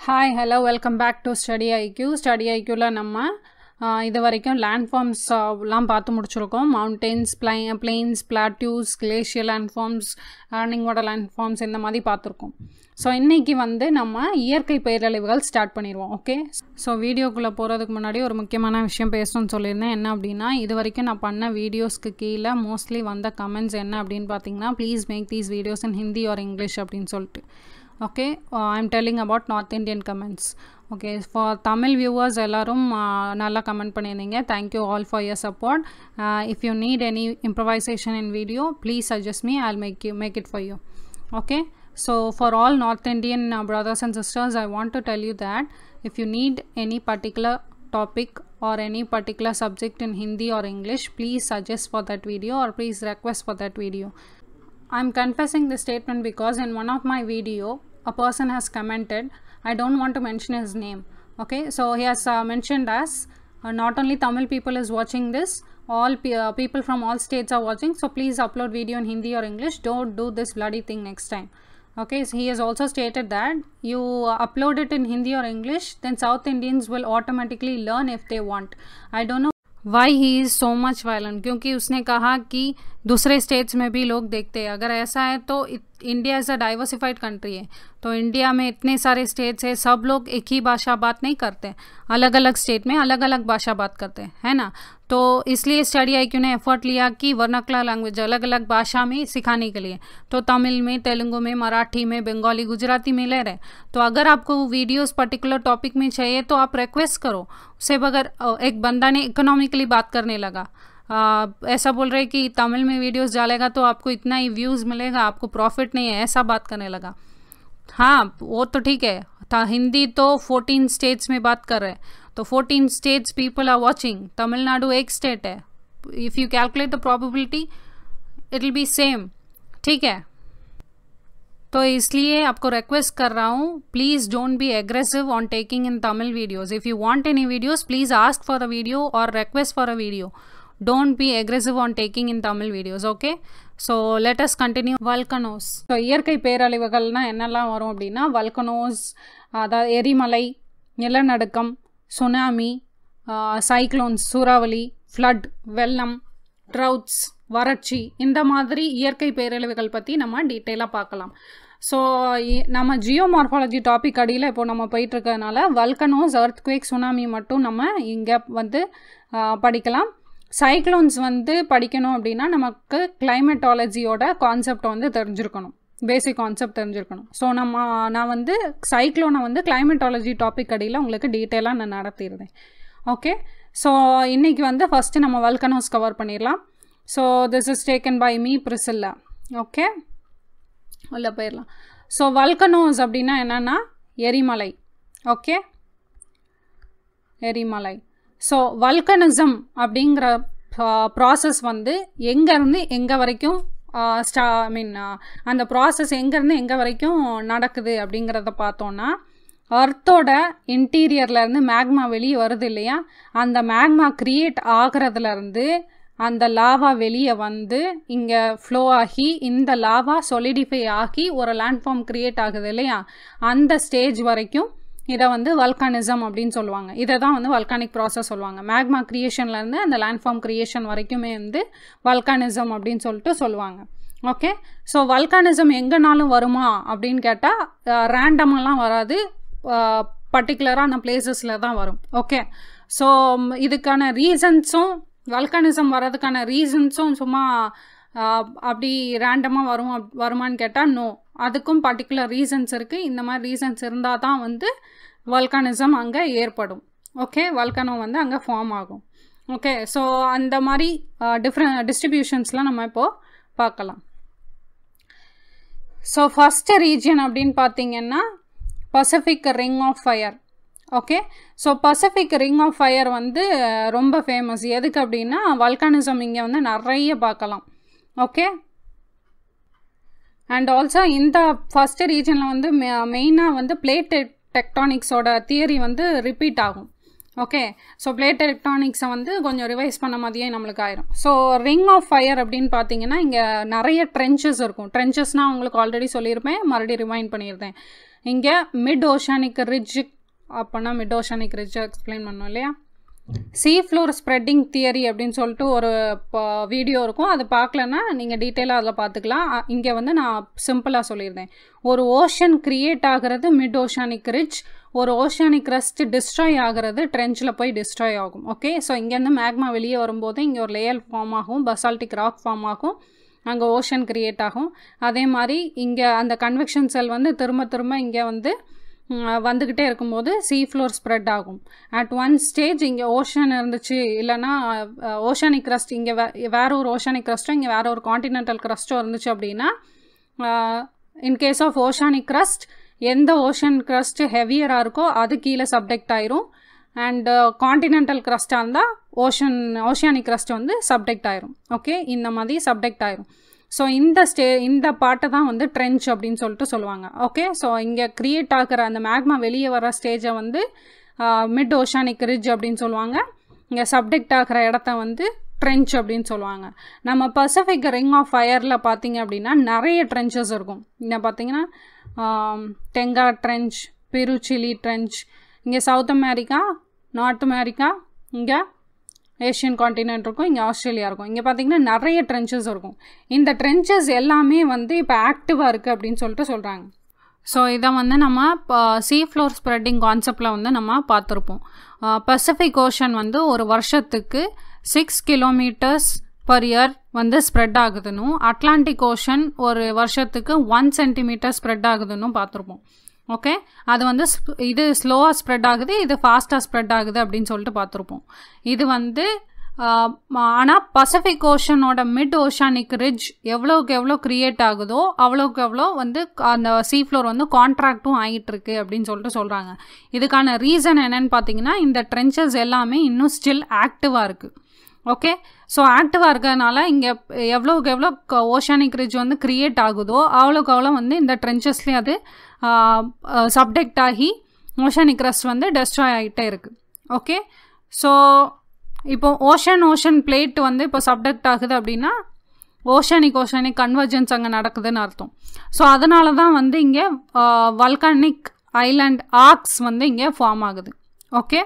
hi hello welcome back to study IQ study ஐக்யூவில் நம்ம ஆஹ், இது வரைக்கும் லேண்ட்ஃபார்ம்ஸ் எல்லாம் பார்த்து முடிச்சிருக்கோம் மவுண்டெயின்ஸ் பிளை பிளெயின்ஸ் பிளாட்யூஸ் கிளேஷியல் லேண்ட்ஃபார்ம்ஸ் ஏர்னிங் வாட்டர் லேண்ட்ஃபார்ம்ஸ் இந்த மாதிரி பார்த்துருக்கோம் ஸோ இன்றைக்கி வந்து நம்ம இயற்கை பேரழிவுகள் ஸ்டார்ட் பண்ணிடுவோம் ஓகே ஸோ வீடியோக்குள்ளே போகிறதுக்கு முன்னாடி ஒரு முக்கியமான விஷயம் பேசணும்னு சொல்லியிருந்தேன் என்ன அப்படின்னா இது வரைக்கும் நான் பண்ண வீடியோஸ்க்கு கீழே மோஸ்ட்லி வந்த கமெண்ட்ஸ் என்ன அப்படின்னு பார்த்தீங்கன்னா please make these videos in Hindi or English அப்படின்னு சொல்லிட்டு okay I'm telling about North Indian comments okay for Tamil viewers எல்லாரும் uh, நல்லா கமெண்ட் பண்ணியிருந்தீங்க thank you all for your support if you need any improvisation in video please suggest me I'll make you make it for you okay so for all north indian uh, brothers and sisters i want to tell you that if you need any particular topic or any particular subject in hindi or english please suggest for that video or please request for that video i'm confessing this statement because in one of my video a person has commented i don't want to mention his name okay so he has uh, mentioned as uh, not only tamil people is watching this all pe- uh, people from all states are watching so please upload video in hindi or english don't do this bloody thing next time okay so he has also stated that you uh, upload it in hindi or english then south indians will automatically learn if they want i don't know why he is so much violent क्योंकि उसने कहा कि दूसरे states में भी लोग देखते हैं अगर ऐसा है तो India is a diversified country है तो इंडिया में इतने सारे स्टेट्स है सब लोग एक ही भाषा बात नहीं करते अलग अलग स्टेट में अलग अलग भाषा बात करते हैं है ना तो इसलिए स्टडी आई ने एफर्ट लिया कि वर्नाक्ला लैंग्वेज अलग अलग भाषा में सिखाने के लिए तो तमिल में तेलुगु में मराठी में बंगाली गुजराती में ले रहे तो अगर आपको वीडियोस पर्टिकुलर टॉपिक में चाहिए तो आप रिक्वेस्ट करो उसे बगैर अ, एक बंदा ने इकोनॉमिकली बात करने लगा आ, ऐसा बोल रहे कि तमिल में वीडियोस डालेगा तो आपको इतना ही व्यूज़ मिलेगा आपको प्रॉफिट नहीं है ऐसा बात करने लगा हाँ वो तो ठीक है था हिंदी तो 14 स्टेट्स में बात कर रहे हैं तो 14 states people are watching Tamil Nadu एक स्टेट है if you calculate the probability it will be same ठीक है तो इसलिए आपको रिक्वेस्ट कर रहा हूँ please don't be aggressive on taking in Tamil videos if you want any videos please ask for a video और request for a video don't be aggressive on taking in Tamil videos okay so let's continue volcanoes so இயற்கை பேரழிவுகள்னால் என்னெல்லாம் வரும் அப்படின்னா volcanoes அதாவது எரிமலை நிலநடுக்கம் tsunami cyclones சூறாவளி flood வெள்ளம் ட்ரவுட்ஸ் வறட்சி இந்த மாதிரி இயற்கை பேரழிவுகள் பற்றி நம்ம டீட்டெயிலாக பார்க்கலாம் ஸோ நம்ம ஜியோ மார்ஃபாலஜி டாபிக் அடியில் இப்போ நம்ம போயிட்டுருக்கறதுனால வல்கனோஸ் earthquake சுனாமி மட்டும் நம்ம இங்கே வந்து ஆ, படிக்கலாம் சைக்ளோன்ஸ் வந்து படிக்கணும் அப்படின்னா நமக்கு கிளைமேட்டாலஜியோட கான்செப்ட் வந்து தெரிஞ்சிருக்கணும் பேசிக் கான்செப்ட் தெரிஞ்சிருக்கணும் ஸோ நம்ம நான் வந்து சைக்ளோனை வந்து கிளைமேட்டாலஜி டாபிக் அடியில் உங்களுக்கு டீட்டெயிலாக நான் நடத்திடுறேன் ஓகே ஸோ இன்றைக்கி வந்து ஃபஸ்ட்டு நம்ம வல்கனோஸ் கவர் பண்ணிடலாம் so this is taken by me Priscilla okay உள்ள போயிடலாம் ஸோ வல்கனோஸ் அப்படின்னா என்னென்னா எரிமலை ஓகே எரிமலை ஸோ வல்கனிசம் அப்படிங்கிற ப்ராசஸ் வந்து எங்கேருந்து எங்கே வரைக்கும் ஸ்டா ஐ மீன் அந்த ப்ராசஸ் எங்கேருந்து எங்கே வரைக்கும் நடக்குது அப்படிங்கிறத பார்த்தோன்னா அர்த்தோட இன்டீரியர்லேருந்து மேக்மா வெளியே வருது இல்லையா அந்த மேக்மா க்ரியேட் ஆகிறதுலேருந்து அந்த லாவா வெளியே வந்து இங்கே ஃப்ளோ ஆகி இந்த லாவா சொலிடிஃபை ஆகி ஒரு லேண்ட்ஃபார்ம் க்ரியேட் ஆகுது இல்லையா அந்த ஸ்டேஜ் வரைக்கும் இதை வந்து வல்கானிசம் அப்படின்னு சொல்லுவாங்க இதை தான் வந்து வல்கானிக் ப்ராசஸ் சொல்லுவாங்க மேக்மா க்ரியேஷன்லேருந்து அந்த லேண்ட்ஃபார்ம் க்ரியேஷன் வரைக்குமே வந்து வல்கானிசம் அப்படின்னு சொல்லிட்டு சொல்லுவாங்க ஓகே ஸோ வல்கானிசம் எங்கேனாலும் வருமா அப்படின்னு கேட்டால் ரேண்டமெல்லாம் வராது பர்டிகுலரான பிளேசஸில் தான் வரும் ஓகே ஸோ இதுக்கான ரீசன்ஸும் வல்கானிசம் வர்றதுக்கான ரீசன்ஸும் சும்மா ஆஹ், அப்படி ரேண்டமாக வரும் அப்- வருமான்னு கேட்டால் நோ அதுக்கும் பர்டிகுலர் ரீசன்ஸ் இருக்குது இந்த மாதிரி ரீசன்ஸ் இருந்தால் தான் வந்து வல்கானிசம் அங்கே ஏற்படும் ஓகே வல்கனோ வந்து அங்கே ஃபார்ம் ஆகும் ஓகே ஸோ அந்த மாதிரி டிஃப்ரெண்ட் டிஸ்ட்ரிபியூஷன்ஸ்லாம் நம்ம இப்போது பார்க்கலாம் ஸோ ஃபஸ்ட்டு ரீஜியன் அப்படின்னு பார்த்தீங்கன்னா Pacific ring of fire okay so Pacific ring of fire வந்து அஹ், ரொம்ப ஃபேமஸ் எதுக்கு அப்படின்னா வல்கானிசம் இங்கே வந்து நிறைய பார்க்கலாம் ஓகே அண்ட் ஆல்சோ இந்த ஃபஸ்ட்டு ரீஜனில் வந்து மெயினாக வந்து பிளேட் டெக்டானிக்ஸோட தியரி வந்து ரிப்பீட் ஆகும் ஓகே ஸோ பிளேட் எலக்ட்ரானிக்ஸை வந்து கொஞ்சம் ரிவைஸ் பண்ண மாதிரியே நம்மளுக்கு ஆயிரும் ஸோ ரிங் ஆஃப் ஃபயர் அப்படின்னு பார்த்தீங்கன்னா இங்கே நிறைய ட்ரென்ச்சஸ் இருக்கும் ட்ரென்ச்சஸ்னால் உங்களுக்கு ஆல்ரெடி சொல்லியிருப்பேன் மறுபடியும் ரிமைண்ட் பண்ணியிருந்தேன் இங்கே மிட் ஓஷானிக் ரிட்ஜ் அப்போனா மிட் ஓஷானிக் ரிட்ஜ் எக்ஸ்பிளைன் பண்ணோம் இல்லையா சீ ஃப்ளோர் ஸ்ப்ரெட்டிங் தியரி அப்படின்னு சொல்லிட்டு ஒரு வீடியோ இருக்கும் அது பார்க்கலன்னா நீங்கள் டீட்டெயிலாக அதில் பார்த்துக்கலாம் இங்கே வந்து நான் சிம்பிளாக சொல்லியிருந்தேன் ஒரு ஓஷன் க்ரியேட் ஆகிறது மிட் ஓஷானிக் ரிட்ஜ் ஒரு ஓஷானிக் ரஸ்ட் டிஸ்ட்ராய் ஆகிறது ட்ரெஞ்சில் போய் டிஸ்ட்ராய் ஆகும் ஓகே ஸோ இங்கேருந்து மேக்மா வெளியே வரும்போது இங்கே ஒரு லேயர் ஃபார்ம் ஆகும் பசால்டிக் ராக் ஃபார்ம் ஆகும் அங்கே ஓஷன் க்ரியேட் ஆகும் அதே மாதிரி இங்கே அந்த கன்வெக்ஷன் செல் வந்து திரும்ப திரும்ப இங்கே வந்து வந்துக்கிட்டே இருக்கும்போது சீ ஃப்ளோர் ஸ்ப்ரெட் ஆகும் அட் ஒன் ஸ்டேஜ் இங்கே ஓஷன் இருந்துச்சு இல்லைனா ஓஷானிக் க்ரஸ்ட் இங்கே வே வேற ஒரு ஓஷானிக் க்ரஸ்ட்டோ இங்கே வேற ஒரு காண்டினென்டல் க்ரஸ்ட்டோ இருந்துச்சு அப்படின்னா இன்கேஸ் ஆஃப் ஓஷானிக் க்ரஸ்ட் எந்த ஓஷன் க்ரஸ்ட் ஹெவியராக இருக்கோ அது கீழே சப்டெக்ட் ஆயிரும் அண்ட் காண்டினென்டல் க்ரஸ்ட்டாக இருந்தால் ஓஷன் ஓஷியானிக் க்ரஸ்ட் வந்து சப்டெக்ட் ஆயிரும் ஓகே இந்த மாதிரி சப்டெக்ட் ஆயிரும் ஸோ இந்த ஸ்டே இந்த பாட்டை தான் வந்து ட்ரென்ச் அப்படின்னு சொல்லிட்டு சொல்லுவாங்க ஓகே ஸோ இங்கே க்ரியேட் ஆகிற அந்த மேக்மா வெளியே வர ஸ்டேஜை வந்து மிட் ஓஷானிக் ரிட்ஜ் அப்படின்னு சொல்லுவாங்க இங்கே சப்டெக்ட் ஆகிற இடத்த வந்து ட்ரென்ச் அப்படின்னு சொல்லுவாங்க நம்ம பசிபிக் ரிங் ஆஃப் ஃபயரில் பார்த்தீங்க அப்படின்னா நிறைய ட்ரென்ச்சஸ் இருக்கும் இங்கே பார்த்தீங்கன்னா டெங்கா ட்ரென்ச் பெருச்சிலி ட்ரென்ச் இங்கே சவுத் அமெரிக்கா நார்த் அமெரிக்கா இங்கே ஏஷியன் காண்டினென்ட் இருக்கும் இங்கே ஆஸ்திரேலியா இருக்கும் இங்கே பார்த்தீங்கன்னா நிறைய ட்ரென்ச்சஸ் இருக்கும் இந்த ட்ரென்ச்சஸ் எல்லாமே வந்து இப்போ ஆக்டிவாக இருக்குது அப்படின்னு சொல்லிட்டு சொல்கிறாங்க ஸோ இதை வந்து நம்ம இப்போ சீ ஃப்ளோர் ஸ்ப்ரெட்டிங் கான்செப்டில் வந்து நம்ம பார்த்துருப்போம் பசிபிக் ஓஷன் வந்து ஒரு வருஷத்துக்கு சிக்ஸ் கிலோமீட்டர்ஸ் பர் இயர் வந்து ஸ்ப்ரெட் ஆகுதுன்னு அட்லாண்டிக் ஓஷன் ஒரு வருஷத்துக்கு ஒன் சென்டிமீட்டர் ஸ்ப்ரெட் ஆகுதுன்னு பார்த்துருப்போம் ஓகே அது வந்து இது ஸ்லோவாக ஸ்ப்ரெட் ஆகுது இது ஃபாஸ்ட்டாக ஸ்ப்ரெட் ஆகுது அப்படின்னு சொல்லிட்டு பார்த்துருப்போம் இது வந்து ஆனால் பசிபிக் ஓஷனோட மிட் ஓஷானிக் ரிட்ஜ் எவ்வளோக்கு எவ்வளோ க்ரியேட் ஆகுதோ அவ்வளோக்கு எவ்வளோ வந்து அந்த சீ ஃப்ளோர் வந்து கான்ட்ராக்டும் ஆகிட்டு இருக்கு அப்படின்னு சொல்லிட்டு சொல்கிறாங்க இதுக்கான ரீசன் என்னன்னு பார்த்தீங்கன்னா இந்த ட்ரென்ச்சஸ் எல்லாமே இன்னும் ஸ்டில் ஆக்டிவாக இருக்குது ஓகே ஸோ ஆக்டிவாக இருக்கிறதுனால இங்கே எவ்வளோக்கு எவ்வளோ ஓஷானிக் ரிட்ஜ் வந்து க்ரியேட் ஆகுதோ அவ்வளோக்கு அவ்வளோ வந்து இந்த ட்ரென்ச்சஸ்லேயே அது சப்டெக்ட் ஆகி ஓஷானிக் ரஸ்ட் வந்து டெஸ்ட்ராய் ஆகிட்டே இருக்குது ஓகே ஸோ இப்போ ஓஷன் ஓஷன் பிளேட் வந்து இப்போ சப்டெக்ட் ஆகுது அப்படின்னா ஓஷானிக் ஓஷானிக் கன்வர்ஜென்ஸ் அங்கே நடக்குதுன்னு அர்த்தம் ஸோ அதனால தான் வந்து இங்கே வல்கானிக் ஐலாண்ட் ஆர்க்ஸ் வந்து இங்கே ஃபார்ம் ஆகுது ஓகே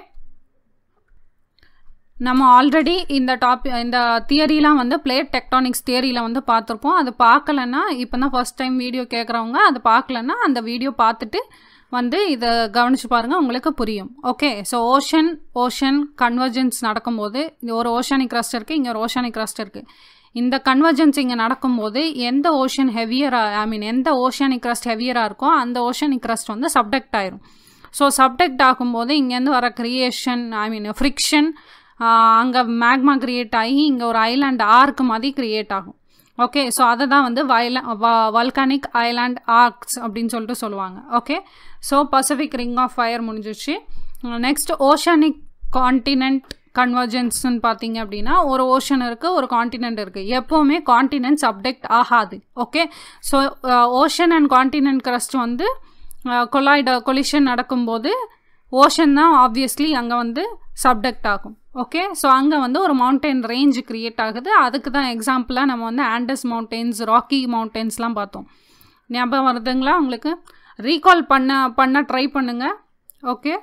நம்ம ஆல்ரெடி இந்த டாபிக் இந்த தியரிலாம் வந்து பிளேட் டெக்டானிக்ஸ் தியரியில் வந்து பார்த்துருப்போம் அது பார்க்கலன்னா இப்போ தான் ஃபஸ்ட் டைம் வீடியோ கேட்குறவங்க அது பார்க்கலன்னா அந்த வீடியோ பார்த்துட்டு வந்து இதை கவனிச்சு பாருங்கள் உங்களுக்கு புரியும் okay so ocean ocean convergence நடக்கும்போது ஒரு ஓஷானிக் க்ரஸ்ட் இருக்குது இங்கே ஒரு ஓஷானிக் க்ரஸ்ட் இருக்குது இந்த கன்வர்ஜென்ஸ் இங்கே நடக்கும்போது எந்த ஓஷன் ஹெவியராக ஐ மீன் எந்த ஓஷானிக் க்ரஸ்ட் ஹெவியராக இருக்கோ அந்த ஓஷானிக் க்ரஸ்ட் வந்து சப்டெக்ட் ஆயிரும் ஸோ சப்டெக்ட் ஆகும்போது இங்கேருந்து வர க்ரியேஷன் ஐ மீன் ஃப்ரிக்ஷன் அங்கே மேக்மா க்ரியேட் ஆகி இங்கே ஒரு ஐலாண்ட் ஆர்க் மாதிரி க்ரியேட் ஆகும் ஓகே ஸோ அதை தான் வந்து வயல வல்கானிக் ஐலாண்ட் ஆர்க்ஸ் அப்படின்னு சொல்லிட்டு சொல்லுவாங்க okay so Pacific ring of fire முடிஞ்சிச்சு நெக்ஸ்ட் ஓஷானிக் காண்டினென்ட் கன்வர்ஜென்ஸ்னு பார்த்தீங்க அப்படின்னா ஒரு ஓஷன் இருக்குது ஒரு காண்டினென்ட் இருக்குது எப்போவுமே காண்டினென்ட் சப்டெக்ட் ஆகாது okay so ocean and continent crust வந்து கொலாய்ட கொலிஷன் நடக்கும்போது ஓஷன் தான் ஆப்வியஸ்லி அங்கே வந்து சப்டெக்ட் ஆகும் ஓகே ஸோ அங்கே வந்து ஒரு மவுண்டைன் ரேஞ்ச் க்ரியேட் ஆகுது அதுக்கு தான் எக்ஸாம்பிளாக நம்ம வந்து ஆண்டஸ் மவுண்டெயின்ஸ் ராக்கி மவுண்டெயின்ஸ்லாம் பார்த்தோம் ஞாபகம் வருதுங்களா உங்களுக்கு ரீகால் பண்ண பண்ண ட்ரை பண்ணுங்கள் ஓகே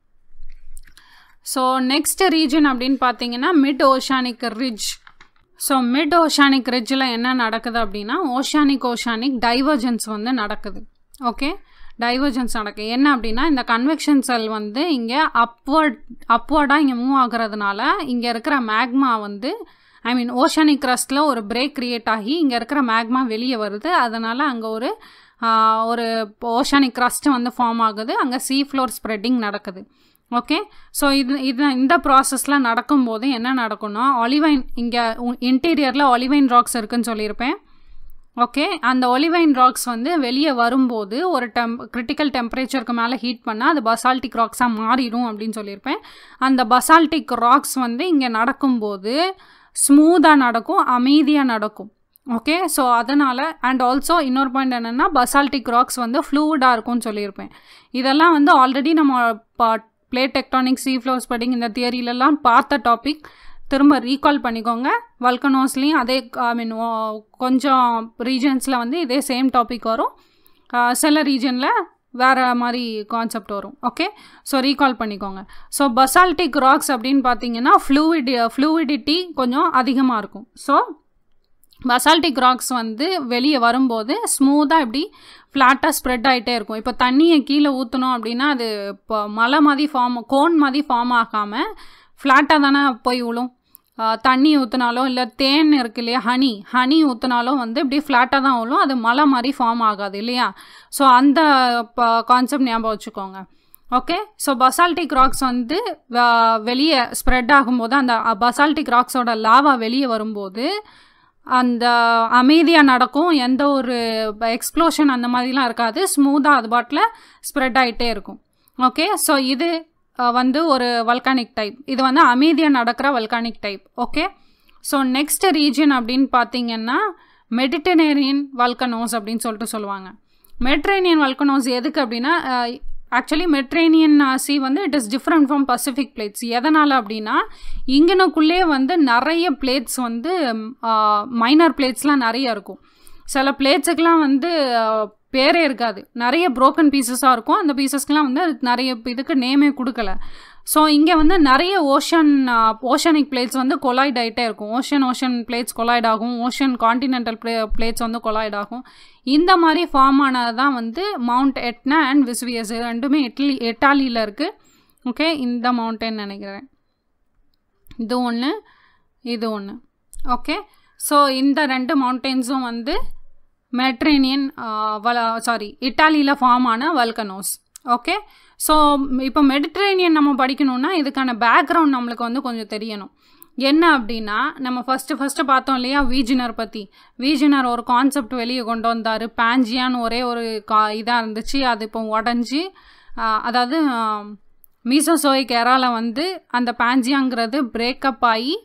ஸோ நெக்ஸ்ட் ரீஜன் அப்படின்னு பார்த்தீங்கன்னா mid oceanic ridge so mid oceanic ரிட்ஜில் என்ன நடக்குது அப்படின்னா ஓஷானிக் ஓஷானிக் டைவர்ஜென்ஸ் வந்து நடக்குது ஓகே டைவர்ஜென்ஸ் நடக்குது என்ன அப்படின்னா இந்த கன்வெக்ஷன் செல் வந்து இங்கே அப்வர்ட் அப்வர்டாக இங்கே மூவ் ஆகுறதுனால இங்கே இருக்கிற மேக்மா வந்து ஐ மீன் ஓஷானிக் க்ரஸ்டில் ஒரு பிரேக் க்ரியேட் ஆகி இங்கே இருக்கிற மேக்மா வெளியே வருது அதனால் அங்கே ஒரு ஒரு ஓஷானிக் க்ரஸ்ட் வந்து ஃபார்ம் ஆகுது அங்கே சீ ஃப்ளோர் ஸ்ப்ரெட்டிங் நடக்குது ஓகே ஸோ இது இது இந்த ப்ராசஸ்லாம் நடக்கும்போது என்ன நடக்கும்னா ஒலிவைன் இங்கே இன்டீரியரில் ஒலிவைன் ராக்ஸ் இருக்குன்னு சொல்லியிருப்பேன் ஓகே அந்த ஒலிவைன் ராக்ஸ் வந்து வெளியே வரும்போது ஒரு டெம் கிரிட்டிக்கல் டெம்பரேச்சருக்கு மேலே ஹீட் பண்ணால் அது பசால்டிக் ராக்ஸாக மாறிடும் அப்படின்னு சொல்லியிருப்பேன் அந்த பசால்டிக் ராக்ஸ் வந்து இங்கே நடக்கும்போது ஸ்மூத்தாக நடக்கும் அமைதியாக நடக்கும் ஓகே ஸோ அதனால் அண்ட் ஆல்சோ இன்னொரு பாயிண்ட் என்னென்னா பசால்டிக் ராக்ஸ் வந்து ஃப்ளூடாக இருக்கும்னு சொல்லியிருப்பேன் இதெல்லாம் வந்து ஆல்ரெடி நம்ம plate tectonic sea floor spreading இந்த தியரியிலலாம் பார்த்த டாபிக் திரும்ப ரீகால் பண்ணிக்கோங்க வல்கனோஸ்லேயும் அதே ஐ மீன் கொஞ்சம் ரீஜன்ஸில் வந்து இதே சேம் டாபிக் வரும் சில ரீஜனில் வேறு மாதிரி கான்செப்ட் வரும் ஓகே ஸோ ரீகால் பண்ணிக்கோங்க ஸோ பசால்டிக் ராக்ஸ் அப்படின்னு பார்த்தீங்கன்னா ஃப்ளூவிடி ஃப்ளூவிடிட்டி கொஞ்சம் அதிகமாக இருக்கும் ஸோ பசால்டிக் ராக்ஸ் வந்து வெளியே வரும்போது ஸ்மூத்தாக இப்படி ஃப்ளாட்டாக ஸ்ப்ரெட் ஆகிட்டே இருக்கும் இப்போ தண்ணியை கீழே ஊற்றணும் அப்படின்னா அது இப்போ மலை மாதிரி ஃபார்ம் கோன் மாதிரி ஃபார்ம் ஆகாமல் ஃப்ளாட்டாக தானே போய் விழும் தண்ணி ஊற்றினாலும் இல்லை தேன் இருக்கு இல்லையா ஹனி ஹனி ஊற்றினாலும் வந்து இப்படி ஃப்ளாட்டாக தான் விழும் அது மலை மாதிரி ஃபார்ம் ஆகாது இல்லையா ஸோ அந்த கான்செப்ட் ஞாபகம் வச்சுக்கோங்க ஓகே ஸோ பசால்டிக் ராக்ஸ் வந்து வெளியே ஸ்ப்ரெட் ஆகும்போது அந்த பசால்டிக் ராக்ஸோட லாவா வெளியே வரும்போது அந்த அமைதியாக நடக்கும் எந்த ஒரு எக்ஸ்ப்ளோஷன் அந்த மாதிரிலாம் இருக்காது ஸ்மூத்தாக அது பாட்டில் ஸ்ப்ரெட் ஆகிட்டே இருக்கும் ஓகே ஸோ இது வந்து ஒரு வல்கானிக் டைப் இது வந்து அமைதியாக நடக்கிற volcanic type okay so next region அப்படின்னு பார்த்தீங்கன்னா மெடிட்டரேனியன் வல்கனோஸ் அப்படின்னு சொல்லிட்டு சொல்லுவாங்க மெட்ரேனியன் வல்கனோஸ் எதுக்கு அப்படின்னா ஆக்சுவலி மெட்ரேனியன் சி வந்து it is different from Pacific plates எதனால் அப்படின்னா இங்கனுக்குள்ளே வந்து நிறைய பிளேட்ஸ் வந்து மைனர் பிளேட்ஸ்லாம் நிறைய இருக்கும் சில பிளேட்ஸுக்கெலாம் வந்து பேரே இருக்காது நிறைய ப்ரோக்கன் பீசஸாக இருக்கும் அந்த பீசஸ்க்கெலாம் வந்து நிறைய இதுக்கு நேமே கொடுக்கல ஸோ இங்கே வந்து நிறைய ஓஷன் ஓஷனிக் பிளேட்ஸ் வந்து கொலாய்ட் ஆகிட்டே இருக்கும் ஓஷன் ஓஷன் பிளேட்ஸ் கொலாய்ட் ஆகும் ஓஷன் காண்டினென்டல் பிளே பிளேட்ஸ் வந்து கொலாய்ட் ஆகும் இந்த மாதிரி ஃபார்ம் ஆனது தான் வந்து மவுண்ட் எட்னா அண்ட் விஸ்வியஸ் ரெண்டுமே இட்லி இட்டாலியில் இருக்குது ஓகே இந்த மவுண்டன் நினைக்கிறேன் இது ஒன்று இது ஒன்று ஓகே ஸோ இந்த ரெண்டு மவுண்டென்ஸும் வந்து மெட்ரேனியன் வல சாரி இட்டாலியில் ஃபார்ம் ஆன வல்கனோஸ் ஓகே ஸோ இப்போ மெடிட்ரேனியன் நம்ம படிக்கணுன்னா இதுக்கான பேக்ரவுண்ட் நம்மளுக்கு வந்து கொஞ்சம் தெரியணும் என்ன அப்படின்னா நம்ம ஃபஸ்ட்டு ஃபஸ்ட்டு பார்த்தோம் இல்லையா வீஜினர் பற்றி வீஜினர் ஒரு கான்செப்ட் வெளியே கொண்டு வந்தார் பேஞ்சியான்னு ஒரே ஒரு கா இதாக இருந்துச்சு அது இப்போ உடஞ்சி அதாவது மீசோசோயிக் எராவில் வந்து அந்த பேஞ்சியாங்கிறது பிரேக்கப் ஆகி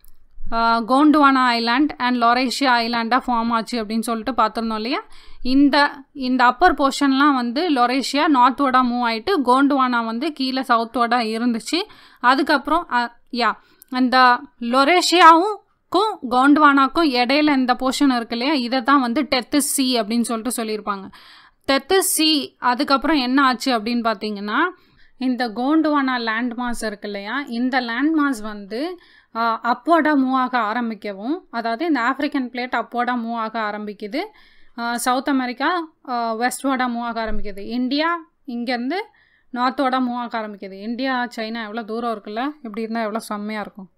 கோண்டுவானா ஐலாண்ட் அண்ட் லொரேஷியா ஐலாண்டாக ஃபார்ம் ஆச்சு அப்படின்னு சொல்லிட்டு பார்த்துருந்தோம் இல்லையா இந்த இந்த அப்பர் போர்ஷன்லாம் வந்து லொரேஷியா நார்த்வோடாக மூவ் ஆகிட்டு கோண்டுவானா வந்து கீழே சவுத்தோடாக இருந்துச்சு அதுக்கப்புறம் யா அந்த லொரேஷியாவுக்கும் கோண்டுவானாக்கும் இடையில இந்த போர்ஷன் இருக்கு இல்லையா இதை தான் வந்து டெத்து சி அப்படின்னு சொல்லிட்டு சொல்லியிருப்பாங்க டெத்து சி அதுக்கப்புறம் என்ன ஆச்சு அப்படின்னு பார்த்தீங்கன்னா இந்த கோண்டுவானா லேண்ட் மாஸ் இருக்கு இல்லையா இந்த லேண்ட் மாஸ் வந்து அப்வர்டாக மூவ் ஆக ஆரம்பிக்கவும் அதாவது இந்த ஆஃப்ரிக்கன் பிளேட் அப்வர்டாக மூவ் ஆக ஆரம்பிக்குது சவுத் அமெரிக்கா வெஸ்ட்வர்டாக மூவ் ஆக ஆரம்பிக்குது இந்தியா இங்கேருந்து நார்த்தோட மூவ் ஆக ஆரம்பிக்குது இந்தியா சைனா எவ்வளோ தூரம் இருக்குல்ல இப்படி இருந்தால் எவ்வளோ செம்மையாக இருக்கும்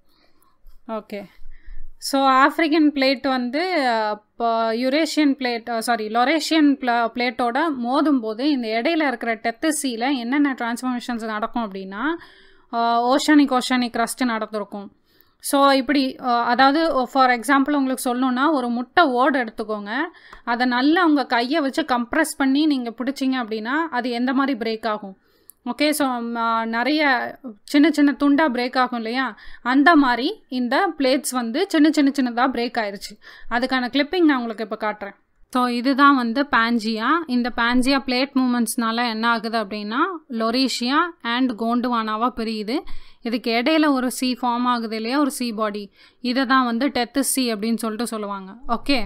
ஓகே ஸோ ஆஃப்ரிக்கன் பிளேட் வந்து இப்போ யுரேஷியன் பிளேட் சாரி லொரேஷியன் பிள பிளேட்டோட மோதும் போது இந்த இடையில இருக்கிற டெத்தசியில் என்னென்ன டிரான்ஸ்ஃபர்மேஷன்ஸ் நடக்கும் அப்படின்னா ஓஷனிக் ஓஷனிக் க்ரஸ்ட் நடந்திருக்கும் ஸோ இப்படி அதாவது ஃபார் எக்ஸாம்பிள் உங்களுக்கு சொல்லணுன்னா ஒரு முட்டை ஓடு எடுத்துக்கோங்க அதை நல்லா உங்கள் கையை வச்சு கம்ப்ரெஸ் பண்ணி நீங்கள் பிடிச்சிங்க அப்படின்னா அது எந்த மாதிரி பிரேக் ஆகும் ஓகே ஸோ நிறைய சின்ன சின்ன துண்டாக பிரேக் ஆகும் இல்லையா அந்த மாதிரி இந்த பிளேட்ஸ் வந்து சின்ன சின்ன சின்னதாக பிரேக் ஆயிடுச்சு அதுக்கான கிளிப்பிங் நான் உங்களுக்கு இப்போ காட்டுறேன் ஸோ இதுதான் வந்து பேஞ்சியா இந்த பேஞ்சியா பிளேட் மூமெண்ட்ஸ்னால என்ன ஆகுது அப்படின்னா லொரேஷியா அண்ட் கோண்டுவானாவாக பிரியுது இதுக்கு இடையில ஒரு சி ஃபார்ம் ஆகுது இல்லையா ஒரு சி பாடி இதை தான் வந்து டெத்து சி அப்படின்னு சொல்லிட்டு சொல்லுவாங்க ஓகே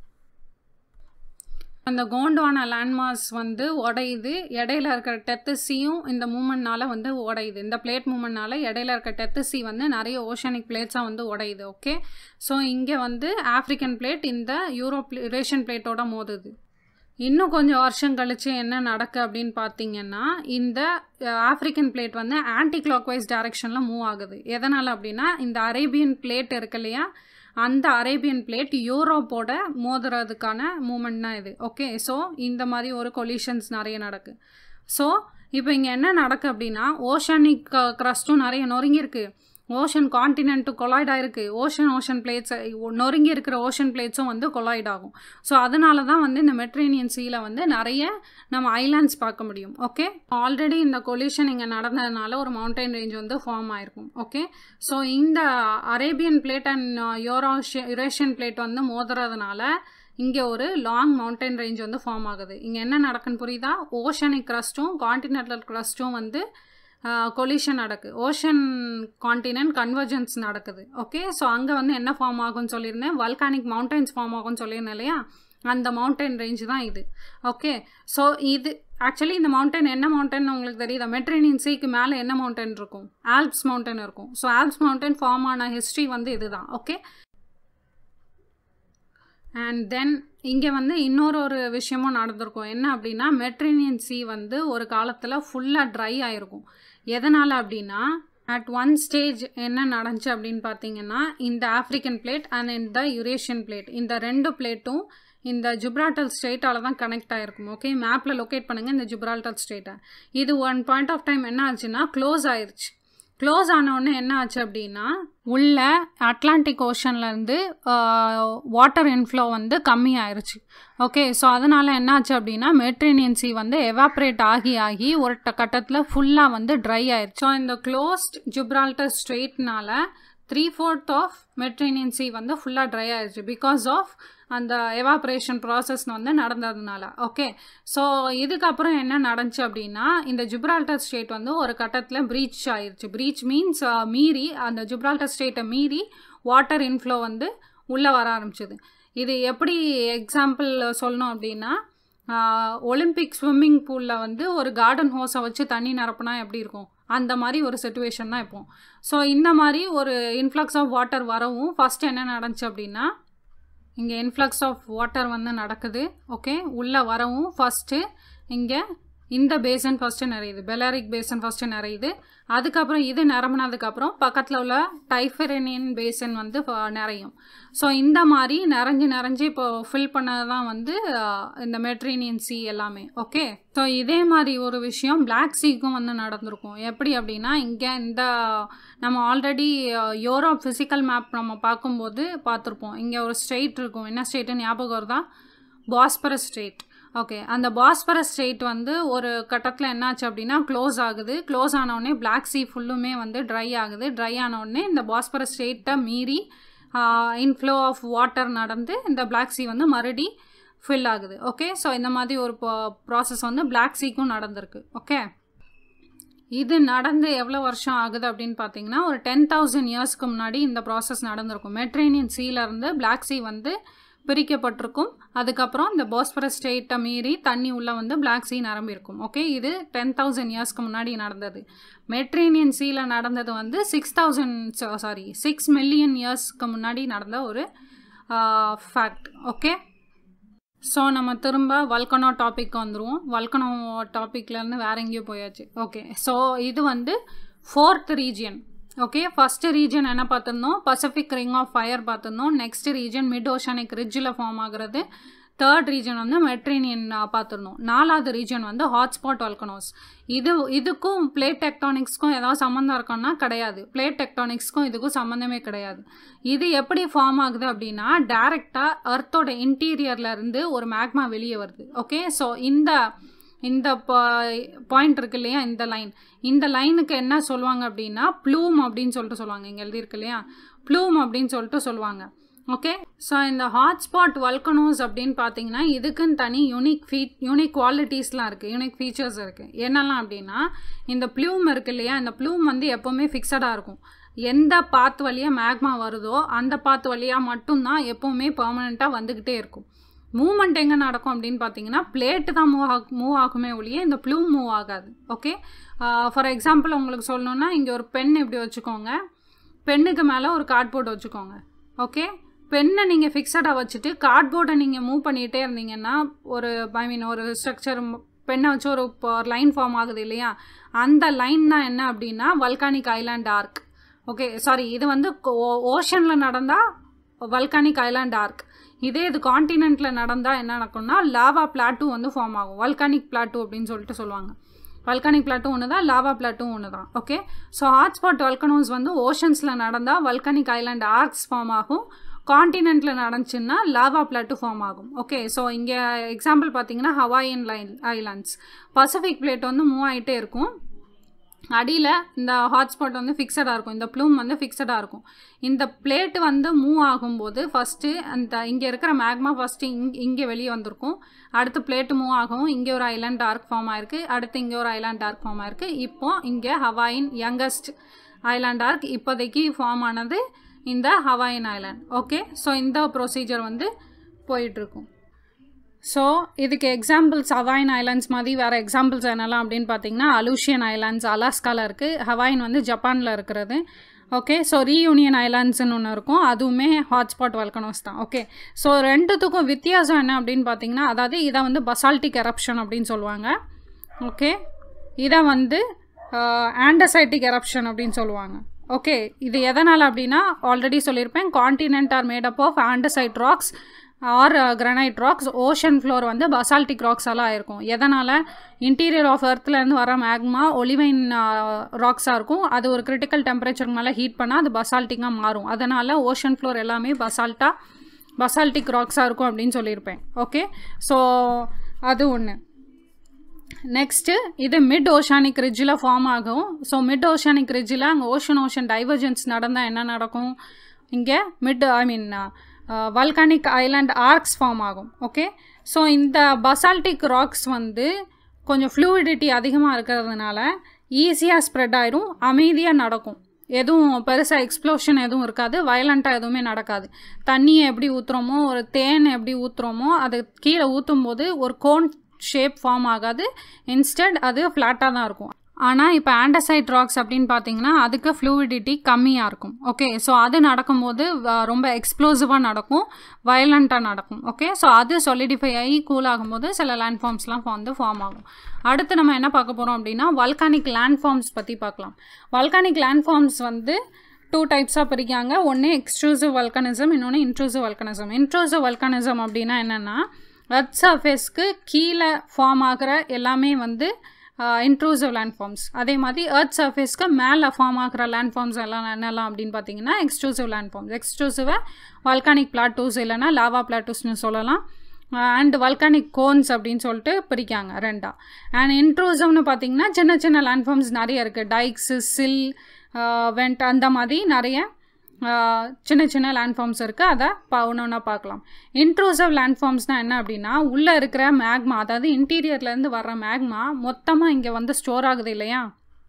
அந்த கோண்டுவானா லேண்ட்மார்க்ஸ் வந்து உடையுது இடையில இருக்கிற டெத்து சியும் இந்த மூமெண்ட்னால வந்து உடையுது இந்த பிளேட் மூமெண்ட்னால இடையில இருக்க டெத்து சி வந்து நிறைய ஓஷனிக் பிளேட்ஸாக வந்து உடையுது ஓகே ஸோ இங்கே வந்து ஆஃப்ரிக்கன் பிளேட் இந்த யூரோப் யூரேஷியன் பிளேட்டோட மோதுது இன்னும் கொஞ்சம் வருஷம் கழிச்சு என்ன நடக்கு அப்படின்னு பார்த்தீங்கன்னா இந்த ஆஃப்ரிக்கன் பிளேட் வந்து ஆன்டி கிளாக் வைஸ் டைரக்ஷனில் மூவ் ஆகுது எதனால் அப்படின்னா இந்த அரேபியன் பிளேட் இருக்கு இல்லையா அந்த அரேபியன் பிளேட் யூரோப்போட மோதுறதுக்கான மூமெண்ட் தான் இது ஓகே ஸோ இந்த மாதிரி ஒரு கொலிஷன்ஸ் நிறைய நடக்கு ஸோ இப்போ இங்கே என்ன நடக்கு அப்படின்னா ஓஷனிக் க்ரஸ்ட்டும் நிறைய நொறுங்கியிருக்கு ஓஷன் காண்டினென்ட்டு கொலாய்ட் ஆயிருக்கு ஓஷன் ஓஷன் பிளேட்ஸ் நொறுங்கி இருக்கிற ஓஷன் பிளேட்ஸும் வந்து கொலாய்ட் ஆகும் ஸோ அதனால தான் வந்து இந்த மெட்ரேனியன் சீல வந்து நிறைய நம்ம ஐலாண்ட்ஸ் பார்க்க முடியும் ஓகே ஆல்ரெடி இந்த கொலிஷன் இங்கே நடந்ததுனால ஒரு மவுண்டைன் ரேஞ்ச் வந்து ஃபார்ம் ஆயிருக்கும் ஓகே ஸோ இந்த Arabian plate and Eurasia Eurasian plate வந்து மோதுறதுனால இங்கே ஒரு லாங் மவுண்டைன் ரேஞ்ச் வந்து ஃபார்ம் ஆகுது இங்கே என்ன நடக்குன்னு புரியுதா ஓஷனிக் க்ரஸ்ட்டும் காண்டினென்டல் க்ரஸ்ட்டும் வந்து கொலிஷன் நடக்குது ஓஷன் காண்டினென்ட் கன்வர்ஜென்ஸ் நடக்குது ஓகே ஸோ அங்கே வந்து என்ன ஃபார்ம் ஆகும்னு சொல்லியிருந்தேன் வல்கானிக் மவுண்டன்ஸ் ஃபார்ம் ஆகும்னு சொல்லியிருந்தேன் இல்லையா அந்த மவுண்டன் ரேஞ்ச் தான் இது ஓகே ஸோ இது ஆக்சுவலி இந்த மவுண்டன் என்ன மவுண்டன் உங்களுக்கு தெரியுதா மெட்ரேனியன் சீக்கு மேலே என்ன மவுண்டன் இருக்கும் ஆல்ப்ஸ் மவுண்டன் இருக்கும் ஸோ ஆல்ப்ஸ் மவுண்டன் ஃபார்ம் ஆன ஹிஸ்ட்ரி வந்து இதுதான் ஓகே அண்ட் தென் இங்கே வந்து இன்னொரு ஒரு விஷயமும் நடந்திருக்கும் என்ன அப்படின்னா மெட்ரேனியன் சி வந்து ஒரு காலத்தில் ஃபுல்லாக ட்ரை ஆகிருக்கும் எதனால் அப்படின்னா அட் ஒன் ஸ்டேஜ் என்ன நடந்துச்சு அப்படின்னு பார்த்தீங்கன்னா இந்த ஆஃப்ரிக்கன் பிளேட் அண்ட் இந்த யுரேஷியன் பிளேட் இந்த ரெண்டு பிளேட்டும் இந்த ஜுப்ரால்டர் ஸ்ட்ரெயிட்டால் தான் கனெக்ட் ஆகிருக்கும் ஓகே மேப்பில் லொக்கேட் பண்ணுங்கள் இந்த ஜுப்ரால்டர் ஸ்ட்ரெயிட்டை இது ஒன் பாயிண்ட் ஆஃப் டைம் என்ன ஆச்சுன்னா க்ளோஸ் ஆயிடுச்சு க்ளோஸ் ஆனவுடனே என்ன ஆச்சு அப்படின்னா உள்ள அட்லாண்டிக் ஓஷன்லேருந்து வாட்டர் இன்ஃப்ளோ வந்து கம்மி ஆயிடுச்சு ஓகே ஸோ அதனால் என்ன ஆச்சு அப்படின்னா மெட்ரேனியன் சி வந்து எவாப்ரேட் ஆகி ஆகி ஒரு கட்டத்தில் ஃபுல்லாக வந்து ட்ரை ஆயிடுச்சு ஸோ இந்த க்ளோஸ்ட் ஜுப்ரால்டர் ஸ்ட்ரெயிட்னால three fourth of Mediterranean sea வந்து ஃபுல்லாக ட்ரை ஆயிடுச்சு பிகாஸ் ஆஃப் அந்த எவாப்ரேஷன் ப்ராசஸ் வந்து நடந்ததுனால ஓகே ஸோ இதுக்கப்புறம் என்ன நடந்துச்சு அப்படின்னா இந்த ஜுப்ரால்டர் ஸ்டேட் வந்து ஒரு கட்டத்தில் ப்ரீச் ஆயிடுச்சு ப்ரீச் மீன்ஸ் மீறி அந்த ஜுப்ரால்டர் ஸ்டேட்டை மீறி வாட்டர் இன்ஃப்ளோ வந்து உள்ளே வர ஆரம்பிச்சது இது எப்படி எக்ஸாம்பிள் சொல்லணும் அப்படின்னா ஒலிம்பிக் ஸ்விம்மிங் பூலில் வந்து ஒரு கார்டன் ஹோஸை வச்சு தண்ணி நிரப்புனா எப்படி இருக்கும் அந்த மாதிரி ஒரு சுச்சுவேஷன் தான் இப்போ ஸோ இந்த மாதிரி ஒரு இன்ஃப்ளக்ஸ் ஆஃப் வாட்டர் வரவும் ஃபஸ்ட் என்ன நடந்துச்சு அப்படின்னா இங்கே இன்ஃப்ளக்ஸ் ஆஃப் வாட்டர் வந்து நடக்குது ஓகே உள்ளே வரவும் ஃபஸ்ட்டு இங்கே இந்த பேசன் ஃபஸ்ட்டு நிறையுது பெலாரிக் பேசன் ஃபஸ்ட்டு நிறையுது அதுக்கப்புறம் இது நிரம்பினதுக்கப்புறம் பக்கத்தில் உள்ள டைஃபெரனியன் பேசன் வந்து நிறையும் ஸோ இந்த மாதிரி நிறைஞ்சு நிறைஞ்சு இப்போ ஃபில் பண்ணது தான் வந்து இந்த மெட்ரீனியன் சி எல்லாமே ஓகே ஸோ இதே மாதிரி ஒரு விஷயம் பிளாக் சீக்கும் வந்து நடந்திருக்கும் எப்படி அப்படின்னா இங்கே இந்த நம்ம ஆல்ரெடி யூரோப் ஃபிசிக்கல் மேப் நம்ம பார்க்கும்போது பார்த்துருப்போம் இங்கே ஒரு ஸ்ட்ரெயிட் இருக்கும் என்ன ஸ்ட்ரெயிட்டு ஞாபகம் வருதா பாஸ்பரஸ் ஸ்ட்ரெயிட் ஓகே அந்த பாஸ்பரஸ் ஸ்ட்ரெயிட் வந்து ஒரு கட்டத்தில் என்னாச்சு அப்படின்னா க்ளோஸ் ஆகுது க்ளோஸ் ஆனவுடனே பிளாக் சீ ஃபுல்லுமே வந்து ட்ரை ஆகுது ட்ரை ஆனவுடனே இந்த பாஸ்பரஸ் ஸ்ட்ரெயிட்டை மீறி இன்ஃப்ளோ ஆஃப் வாட்டர் நடந்து இந்த பிளாக் சீ வந்து மறுபடி ஃபில் ஆகுது ஓகே ஸோ இந்த மாதிரி ஒரு ப்ராசஸ் வந்து பிளாக் சீக்கும் நடந்திருக்கு ஓகே இது நடந்து எவ்வளோ வருஷம் ஆகுது அப்படின்னு பார்த்தீங்கன்னா ஒரு டென் தௌசண்ட் இயர்ஸ்க்கு முன்னாடி இந்த ப்ராசஸ் நடந்திருக்கும் மெட்ரேனியன் சீலேருந்து பிளாக் சீ வந்து பிரிக்கப்பட்டிருக்கும் அதுக்கப்புறம் இந்த பாஸ்பரஸ் ஸ்டேட்டை மீறி தண்ணி உள்ளே வந்து பிளாக் சீ நிரம்பியிருக்கும் ஓகே இது டென் தௌசண்ட் இயர்ஸ்க்கு முன்னாடி நடந்தது மெட்ரேனியன் சீல நடந்தது வந்து six thousand sorry six million இயர்ஸ்க்கு முன்னாடி நடந்த ஒரு ஃபேக்ட் ஓகே ஸோ நம்ம திரும்ப வல்கனோ டாபிக் வந்துடுவோம் வல்கனோ டாப்பிக்லேருந்து வேற எங்கேயோ போயாச்சு ஓகே ஸோ இது வந்து fourth region okay first region என்ன பார்த்துருந்தோம் பசிபிக் ரிங் ஆஃப் ஃபயர் பார்த்துருந்தோம் நெக்ஸ்ட் ரீஜன் மிட் ஓஷனிக் ரிட்ஜில் ஃபார்ம் ஆகுறது தேர்ட் ரீஜன் வந்து மெட்ரேனியன் பார்த்துருந்தோம் நாலாவது ரீஜன் வந்து ஹாட்ஸ்பாட் வல்கனோஸ் இது இதுக்கும் பிளேட் டெக்டானிக்ஸ்க்கும் ஏதாவது சம்மந்தம் இருக்கான்னா கிடையாது பிளேட் டெக்டானிக்ஸ்க்கும் இதுக்கும் சம்மந்தமே கிடையாது இது எப்படி ஃபார்ம் ஆகுது அப்படின்னா டேரெக்டாக அர்த்தோட இன்டீரியர்லேருந்து ஒரு மேக்மா வெளியே வருது ஓகே ஸோ இந்த இந்த பாயிண்ட் இருக்கு இல்லையா இந்த லைன் இந்த லைனுக்கு என்ன சொல்லுவாங்க அப்படின்னா ப்ளூம் அப்படின்னு சொல்லிட்டு சொல்லுவாங்க இங்கே எழுதியிருக்கு இல்லையா ப்ளூம் அப்படின்னு சொல்லிட்டு சொல்லுவாங்க ஓகே ஸோ இந்த ஹாட்ஸ்பாட் வல்கனோஸ் அப்படின்னு பார்த்தீங்கன்னா இதுக்குன்னு தனி யூனிக் ஃபீ யூனிக் குவாலிட்டிஸ்லாம் இருக்குது யூனிக் ஃபீச்சர்ஸ் இருக்குது என்னெல்லாம் அப்படின்னா இந்த ப்ளூம் இருக்கு இல்லையா இந்த ப்ளூம் வந்து எப்போவுமே ஃபிக்ஸடாக இருக்கும் எந்த பாத் வழியாக மேக்மா வருதோ அந்த பாத் வழியாக மட்டும்தான் எப்போவுமே பர்மனெண்ட்டாக வந்துக்கிட்டே இருக்கும் மூமெண்ட் எங்கே நடக்கும் அப்படின்னு பார்த்தீங்கன்னா பிளேட்டு தான் மூவ் ஆக மூவ் ஆகுமே ஒழிய இந்த ப்ளூ மூவ் ஆகாது ஓகே ஃபார் எக்ஸாம்பிள் உங்களுக்கு சொல்லணுன்னா இங்கே ஒரு பென் இப்படி வச்சுக்கோங்க பென்னுக்கு மேலே ஒரு கார்ட்போர்டு வச்சுக்கோங்க ஓகே பென்னை நீங்கள் ஃபிக்ஸடாக வச்சுட்டு கார்ட்போர்டை நீங்கள் மூவ் பண்ணிகிட்டே இருந்தீங்கன்னா ஒரு ஐ மீன் ஒரு ஸ்ட்ரக்சர் பெண்ணை வச்சு ஒரு லைன் ஃபார்ம் ஆகுது இல்லையா அந்த லைன் தான் என்ன அப்படின்னா volcanic island arc okay sorry இது வந்து ஓஷனில் நடந்தால் வல்கானிக் ஐலாண்ட் ஆர்க் இதே இது காண்டினென்ட்டில் நடந்தால் என்ன நடக்கும்னா லாவா பிளாட்டூ வந்து ஃபார்ம் ஆகும் வல்கானிக் பிளாட்டூ அப்படின்னு சொல்லிட்டு சொல்லுவாங்க வல்கானிக் பிளாட்டூ ஒன்று தான் லாவா பிளாட்டூ ஒன்று தான் ஓகே ஸோ ஹாட்ஸ்பாட் வல்கனோஸ் வந்து ஓஷன்ஸில் நடந்தால் வல்கானிக் ஐலாண்ட் ஆர்க்ஸ் ஃபார்ம் ஆகும் காண்டினென்ட்டில் நடந்துச்சுன்னா லாவா பிளாட்டு ஃபார்ம் ஆகும் ஓகே ஸோ இங்கே எக்ஸாம்பிள் பார்த்தீங்கன்னா Hawaiian line islands Pacific plate வந்து மூவ் ஆகிட்டே இருக்கும் அடியில் இந்த ஹாட்ஸ்பாட் வந்து ஃபிக்ஸடாக இருக்கும் இந்த ப்ளூம் வந்து ஃபிக்ஸடாக இருக்கும் இந்த பிளேட் வந்து மூவ் ஆகும்போது ஃபஸ்ட்டு அந்த இங்கே இருக்கிற மேக்மா ஃபஸ்ட்டு இங் இங்கே வெளியே வந்திருக்கும் அடுத்து பிளேட்டு மூவ் ஆகும் இங்கே ஒரு ஐலாண்ட் டார்க் ஃபார்ம் ஆயிருக்கு அடுத்து இங்கே ஒரு ஐலாண்ட் டார்க் ஃபார்ம் ஆயிருக்கு இப்போ இங்கே ஹவாயின் யங்கஸ்ட் ஐலாண்ட் டார்க் இப்போதைக்கு ஃபார்ம் ஆனது இந்த ஹவாயின் ஐலாண்ட் ஓகே ஸோ இந்த ப்ரொசீஜர் வந்து போயிட்டுருக்கும் ஸோ இதுக்கு எக்ஸாம்பிள்ஸ் ஹவாயின் ஐலாண்ட்ஸ் மாதிரி வேறு எக்ஸாம்பிள்ஸ் என்னெல்லாம் அப்படின்னு பார்த்தீங்கன்னா அலூஷியன் ஐலாண்ட்ஸ் அலாஸ்காவில் இருக்குது ஹவாயின் வந்து ஜப்பானில் இருக்கிறது ஓகே ஸோ ரீயூனியன் ஐலாண்ட்ஸ்னு ஒன்று இருக்கும் அதுவுமே ஹாட்ஸ்பாட் வல்கனோஸ் தான் ஓகே ஸோ ரெண்டுத்துக்கும் வித்தியாசம் என்ன அப்படின்னு பார்த்தீங்கன்னா அதாவது இதை வந்து பசால்டிக் எரப்ஷன் அப்படின்னு சொல்லுவாங்க ஓகே இதை வந்து ஆண்டசைட்டிக் எரப்ஷன் அப்படின்னு சொல்லுவாங்க ஓகே இது எதனால் அப்படின்னா ஆல்ரெடி சொல்லியிருப்பேன் continent are made up of andesite rocks or granite rocks ocean floor வந்து பசால்டிக் ராக்ஸ் எல்லாம் இருக்கும் எதனால் இன்டீரியர் ஆஃப் எர்த்லேருந்து வர மேக்மா ஒலிவைன் ராக்ஸாக இருக்கும் அது ஒரு கிரிட்டிக்கல் டெம்பரேச்சருக்கு மேலே ஹீட் பண்ணால் அது பசால்ட்டிக்காக மாறும் அதனால் ஓஷன் ஃப்ளோர் எல்லாமே பசால்ட்டாக பசால்டிக் ராக்ஸாக இருக்கும் அப்படின்னு சொல்லியிருப்பேன் ஓகே ஸோ அது ஒன்று நெக்ஸ்ட்டு இது மிட் ஓஷானிக் ரிட்ஜில் ஃபார்ம் ஆகும் ஸோ மிட் ஓஷானிக் ரிட்ஜில் அங்கே ஓஷன் ஓஷன் டைவர்ஜென்ஸ் நடந்தால் என்ன நடக்கும் இங்கே mid I mean volcanic island arcs form ஆகும் ஓகே ஸோ இந்த பசால்டிக் ராக்ஸ் வந்து கொஞ்சம் ஃப்ளூயிடிட்டி அதிகமாக இருக்கிறதுனால ஈஸியாக ஸ்ப்ரெட் ஆயிரும் அமைதியாக நடக்கும் எதுவும் பெருசாக எக்ஸ்ப்ளோஷன் எதுவும் இருக்காது வயலண்ட்டாக எதுவுமே நடக்காது தண்ணியை எப்படி ஊற்றுறோமோ ஒரு தேன் எப்படி ஊற்றுறோமோ அது கீழே ஊற்றும் போது ஒரு கோன் ஷேப் ஃபார்ம் ஆகாது இன்ஸ்டெட் அது ஃப்ளாட்டாக தான் இருக்கும் ஆனால் இப்போ ஆண்டசைட் ராக்ஸ் அப்படின்னு பார்த்தீங்கன்னா அதுக்கு ஃப்ளூவிடிட்டி கம்மியாக இருக்கும் ஓகே ஸோ அது நடக்கும்போது ரொம்ப எக்ஸ்ப்ளோசிவாக நடக்கும் வயலண்ட்டாக நடக்கும் ஓகே ஸோ அது சொலிடிஃபை ஆகி கூல் ஆகும்போது சில லேண்ட் ஃபார்ம்ஸ்லாம் வந்து ஃபார்ம் ஆகும் அடுத்து நம்ம என்ன பார்க்க போகிறோம் அப்படின்னா வல்கானிக் லேண்ட் ஃபார்ம்ஸ் பற்றி பார்க்கலாம் வல்கானிக் லேண்ட் ஃபார்ம்ஸ் வந்து டூ டைப்ஸாக பிரிக்காங்க ஒன்று எக்ஸ்ட்ரூசிவ் வல்கனிசம் இன்னொன்று இன்ட்ரூசிவ் வல்கனிசம் இன்ட்ரூசிவ் வல்கனிசம் அப்படின்னா என்னென்னா எர்த் சர்ஃபேஸ்க்கு கீழே ஃபார்ம் ஆகிற எல்லாமே வந்து இன்ட்ரூசிவ் லேண்ட் ஃபார்ம்ஸ் அதே மாதிரி எர்த் சர்ஃபேஸ்க்கு மேலே ஃபார்ம் ஆகிற லேண்ட் ஃபார்ம்ஸ் எல்லாம் என்னெல்லாம் அப்படின்னு பார்த்தீங்கன்னா எக்ஸ்க்ளூசிவ் லேண்ட் ஃபார்ம்ஸ் எக்ஸ்க்ளூசிவாக வால்கானிக் பிளாட்டூஸ் இல்லைனா லாவா பிளாட்டூஸ்னு சொல்லலாம் அண்ட் வல்கானிக் கோன்ஸ் அப்படின்னு சொல்லிட்டு பிரிக்காங்க ரெண்டா அண்ட் இன்ட்ரூசிவ்னு பார்த்தீங்கன்னா சின்ன சின்ன லேண்ட் ஃபார்ம்ஸ் நிறைய இருக்குது டைக்ஸு சில் வெண்ட் அந்த மாதிரி நிறைய சின்ன சின்ன லேண்ட் ஃபார்ம்ஸ் இருக்குது அதை பா ஒன்று ஒன்றா பார்க்கலாம் இன்ட்ரூசிவ் லேண்ட் ஃபார்ம்ஸ்னால் என்ன அப்படின்னா உள்ளே இருக்கிற மேக்மா அதாவது இன்டீரியர்லேருந்து வர்ற மேக்மா மொத்தமாக இங்கே வந்து ஸ்டோர் ஆகுது இல்லையா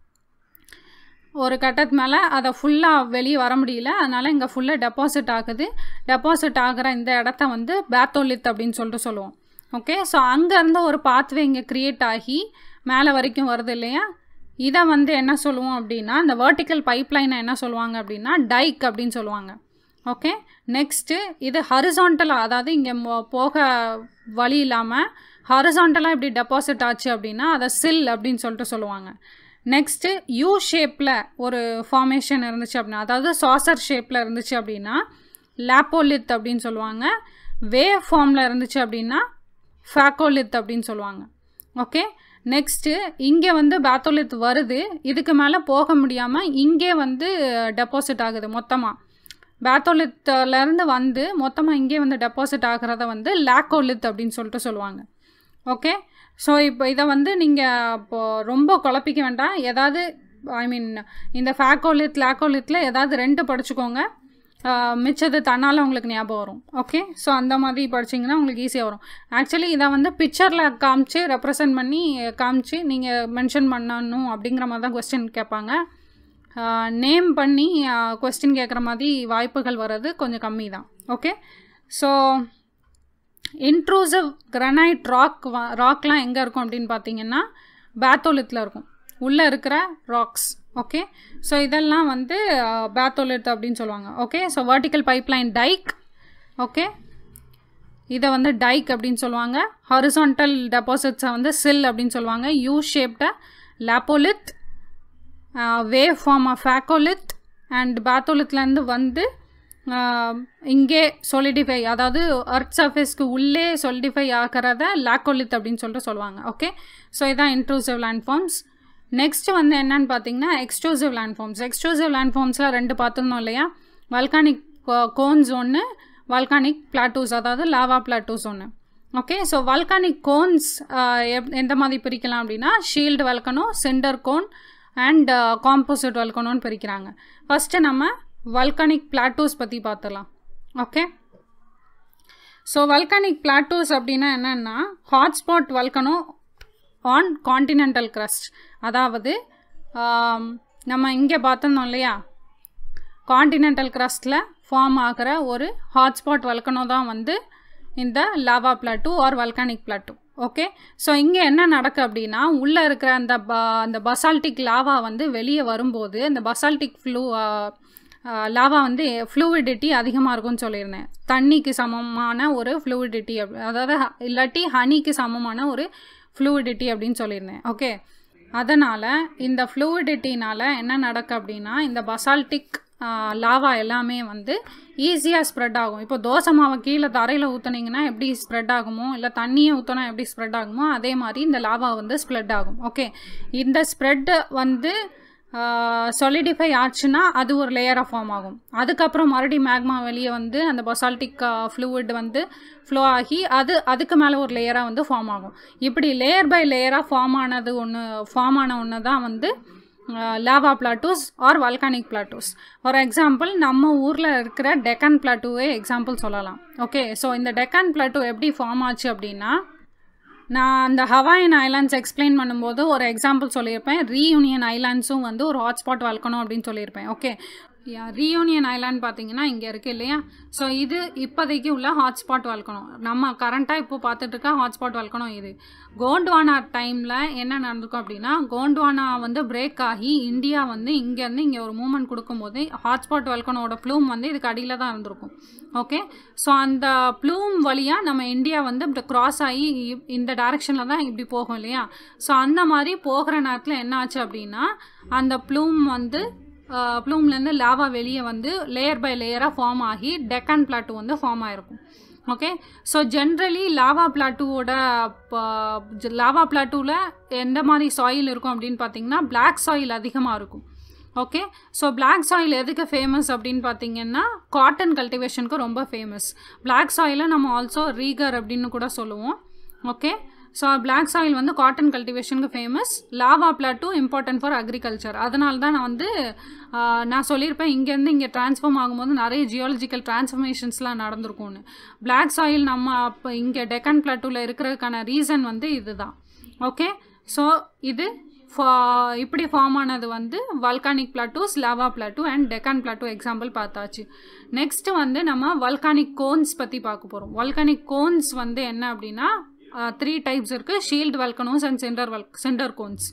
ஒரு கட்டத்து மேலே அதை ஃபுல்லாக வெளியே வர முடியல அதனால் இங்கே ஃபுல்லாக டெபாசிட் ஆகுது டெபாசிட் ஆகிற இந்த இடத்த வந்து பேத்தோலித் அப்படின்னு சொல்லிட்டு சொல்லுவோம் ஓகே ஸோ அங்கேருந்து ஒரு பாத்வே இங்கே க்ரியேட் ஆகி மேலே வரைக்கும் வருது இல்லையா இதை வந்து என்ன சொல்லுவோம் அப்படின்னா இந்த வேர்ட்டிக்கல் பைப்லைனை என்ன சொல்லுவாங்க அப்படின்னா டைக் அப்படின்னு சொல்லுவாங்க ஓகே நெக்ஸ்ட்டு இது ஹரிசாண்டலாக அதாவது இங்கே போக வழி இல்லாமல் ஹரிசாண்டலாக இப்படி டெபாசிட் ஆச்சு அப்படின்னா அதை சில் அப்படின்னு சொல்லிட்டு சொல்லுவாங்க நெக்ஸ்ட்டு யூ ஷேப்பில் ஒரு ஃபார்மேஷன் இருந்துச்சு அப்படின்னா அதாவது சாசர் ஷேப்பில் இருந்துச்சு அப்படின்னா லேப்போலித் அப்படின்னு சொல்லுவாங்க வேவ் ஃபார்மில் இருந்துச்சு அப்படின்னா ஃபேக்கோலித் அப்படின்னு சொல்லுவாங்க ஓகே நெக்ஸ்ட்டு இங்கே வந்து பேத்தோலித் வருது இதுக்கு மேலே போக முடியாமல் இங்கே வந்து டெபாசிட் ஆகுது மொத்தமாக பேத்தோலித்துலேருந்து வந்து மொத்தமாக இங்கே வந்து டெபாசிட் ஆகிறத வந்து லேக்கோலித் அப்படின்னு சொல்லிட்டு சொல்லுவாங்க ஓகே ஸோ இப்போ இதை வந்து நீங்கள் இப்போது ரொம்ப குழப்பிக்க வேண்டாம் ஏதாவது ஐ மீன் இந்த ஃபேக்கோலித் லேக்கோலித்தில் ஏதாவது ரெண்டு படிச்சுக்கோங்க மிச்சது தன்னால் உங்களுக்கு ஞாபகம் வரும் ஓகே ஸோ அந்த மாதிரி படிச்சிங்கன்னா உங்களுக்கு ஈஸியாக வரும் ஆக்சுவலி இதை வந்து பிக்சரில் காமிச்சு ரெப்ரசன்ட் பண்ணி காமிச்சு நீங்கள் மென்ஷன் பண்ணணும் அப்படிங்கிற மாதிரி தான் கொஸ்டின் கேட்பாங்க நேம் பண்ணி கொஸ்டின் கேட்குற மாதிரி வாய்ப்புகள் வர்றது கொஞ்சம் கம்மி தான் okay so intrusive granite rock ராக்லாம் எங்கே இருக்கும் அப்படின்னு பார்த்தீங்கன்னா பேத்தோலித்தில் இருக்கும் உள்ளே இருக்கிற ராக்ஸ் ஓகே ஸோ இதெல்லாம் வந்து பேத்தோலிட் அப்படின்னு சொல்லுவாங்க okay so vertical pipeline dike okay இதை வந்து டைக் அப்படின்னு சொல்லுவாங்க ஹாரிசான்டல் டெபாசிட்ஸை வந்து சில் அப்படின்னு சொல்லுவாங்க U shaped lopolith wave form of phacolith and பேத்தோலித்லேருந்து வந்து இங்கே சொலிடிஃபை அதாவது அர்த் சர்ஃபேஸ்க்கு உள்ளே சொலிடிஃபை ஆகிறத லாக்கோலித் அப்படின்னு சொல்லிட்டு சொல்லுவாங்க ஓகே ஸோ இதான் இன்ட்ரூசிவ் லேண்ட் ஃபார்ம்ஸ் நெக்ஸ்ட் வந்து என்னன்னு பார்த்தீங்கன்னா exclusive land forms exclusive land ஃபார்ம்ஸில் ரெண்டு பார்த்துருந்தோம் இல்லையா வல்கானிக் கோன்ஸ் ஒன்று வல்கானிக் பிளாட்டூஸ் அதாவது லாவா பிளாட்டூஸ் ஒன்று ஓகே ஸோ வல்கானிக் கோன்ஸ் எந்த மாதிரி பிரிக்கலாம் அப்படின்னா shield volcano cinder cone and composite வல்கனோன்னு பிரிக்கிறாங்க ஃபஸ்ட்டு நம்ம வல்கனிக் பிளாட்டோஸ் பற்றி பார்த்துடலாம் ஓகே ஸோ வல்கனிக் பிளாட்டோஸ் அப்படின்னா என்னென்னா hotspot volcano on continental crust அதாவது ஆம், நம்ம இங்கே பார்த்துருந்தோம் இல்லையா காண்டினென்டல் crustல ஃபார்ம் ஆகிற ஒரு ஹாட்ஸ்பாட் வல்கனோ தான் வந்து இந்த lava plateau or volcanic plateau okay so இங்கே என்ன நடக்கு அப்படின்னா உள்ளே இருக்கிற அந்த ப அந்த பசால்டிக் லாவா வந்து வெளியே வரும்போது அந்த பசால்டிக் ஃப்ளூ லாவா வந்து ஃப்ளூவிடிட்டி அதிகமாக இருக்கும்னு சொல்லியிருந்தேன் தண்ணிக்கு சமமான ஒரு ஃப்ளூவிடிட்டி அதாவது ஹ- இல்லாட்டி ஹனிக்கு சமமான ஒரு ஃப்ளூவிடிட்டி அப்படின்னு சொல்லியிருந்தேன் ஓகே அதனால் இந்த ஃப்ளூவிடிட்டினால் என்ன நடக்கு அப்படின்னா இந்த பசால்டிக் லாவா எல்லாமே வந்து ஈஸியாக ஸ்ப்ரெட் ஆகும் இப்போ தோசை மாவை கீழே தரையில் ஊற்றுனீங்கன்னா எப்படி ஸ்ப்ரெட் ஆகுமோ இல்லை தண்ணியை ஊற்றினா எப்படி ஸ்ப்ரெட் ஆகுமோ அதே மாதிரி இந்த லாவா வந்து ஸ்ப்ரெட் ஆகும் ஓகே இந்த ஸ்ப்ரெட்டு வந்து சொலிடிஃபை ஆச்சுன்னா அது ஒரு லேயராக ஃபார்ம் ஆகும் அதுக்கப்புறம் மறுபடியும் மேக்மா வெளியே வந்து அந்த பசால்டிக் ஃப்ளூயிட் வந்து ஃப்ளோ ஆகி அது அதுக்கு மேலே ஒரு லேயராக வந்து ஃபார்ம் ஆகும் இப்படி லேயர் பை லேயராக ஃபார்ம் ஆனது ஒன்று ஃபார்ம் ஆன ஒன்று தான் வந்து lava plateaus or volcanic plateaus for example நம்ம ஊரில் இருக்கிற டெக்கன் பிளாட்டூவே எக்ஸாம்பிள் சொல்லலாம் ஓகே ஸோ இந்த டெக்கன் பிளாட்டூ எப்படி ஃபார்ம் ஆச்சு அப்படின்னா நான் அந்த ஹவாயன் ஐலாண்ட்ஸ் எக்ஸ்பிளைன் பண்ணும்போது ஒரு எக்ஸாம்பிள் சொல்லியிருப்பேன் ரீயூனியன் ஐலாண்ட்ஸும் வந்து ஒரு ஹாட்ஸ்பாட் வளர்க்கணும் அப்படின்னு சொல்லியிருப்பேன் ஓகே ரீயூனியன் ஐலாண்ட் பார்த்தீங்கன்னா இங்கே இருக்குது இல்லையா ஸோ இது இப்போதைக்கு உள்ள ஹாட்ஸ்பாட் வளர்க்கணும் நம்ம கரண்ட்டாக இப்போ பார்த்துட்டு இருக்க ஹாட்ஸ்பாட் வளர்க்கணும் இது கோண்ட்வானா டைமில் என்ன நடந்திருக்கும் அப்படின்னா கோண்ட்வானா வந்து பிரேக் ஆகி இந்தியா வந்து இங்கேருந்து இங்கே ஒரு மூமெண்ட் கொடுக்கும்போது ஹாட்ஸ்பாட் வல்கனோட ப்ளூம் வந்து இதுக்கு அடியில் தான் இருந்திருக்கும் ஓகே ஸோ அந்த ப்ளூம் வழியாக நம்ம இந்தியா வந்து இப்படி கிராஸ் ஆகி இ- இந்த டைரெக்ஷனில் தான் இப்படி போகும் இல்லையா ஸோ அந்த மாதிரி போகிற நேரத்தில் என்ன ஆச்சு அப்படின்னா அந்த ப்ளூம் வந்து ப்ளூம்லேருந்து லாவா வெளியே வந்து லேயர் பை லேயராக ஃபார்ம் ஆகி டெக்கன் பிளாட்டூ வந்து ஃபார்ம் ஆகிருக்கும் ஓகே ஸோ ஜென்ரலி லாவா பிளாட்டூவோட லாவா பிளாட்டூவில் எந்த மாதிரி சாயில் இருக்கும் அப்படின்னு பார்த்தீங்கன்னா Black சாயில் அதிகமாக இருக்கும் ஓகே ஸோ பிளாக் சாயில் எதுக்கு ஃபேமஸ் அப்படின்னு பார்த்தீங்கன்னா காட்டன் கல்டிவேஷனுக்கு ரொம்ப ஃபேமஸ் பிளாக் சாயிலை நம்ம ஆல்சோ ரீகர் அப்படின்னு கூட சொல்லுவோம் ஓகே ஸோ பிளாக் சாயில் வந்து காட்டன் கல்டிவேஷனுக்கு famous lava plateau important for agriculture அதனால தான் நான் வந்து ஆஹ், நான் சொல்லியிருப்பேன் இங்கேருந்து இங்கே ட்ரான்ஸ்ஃபார்ம் ஆகும்போது நிறைய ஜியாலஜிக்கல் டிரான்ஸ்ஃபர்மேஷன்ஸ்லாம் நடந்திருக்கும்னு பிளாக் சாயில் நம்ம அப்போ இங்கே டெக்கன் பிளாட்டூவில் இருக்கிறதுக்கான ரீசன் வந்து இதுதான் ஓகே ஸோ இது ஃபா- இப்படி ஃபார்ம் ஆனது வந்து volcanic plateaus lava plateau and Deccan plateau example பார்த்தாச்சு நெக்ஸ்ட் வந்து நம்ம வல்கானிக் கோன்ஸ் பற்றி பார்க்க போகிறோம் வல்கானிக் கோன்ஸ் வந்து என்ன அப்படின்னா த்ரீ டைப்ஸ் இருக்குது ஷீல்டு வல்கனோஸ் அண்ட் சென்டர் வல் சென்டர் கோன்ஸ்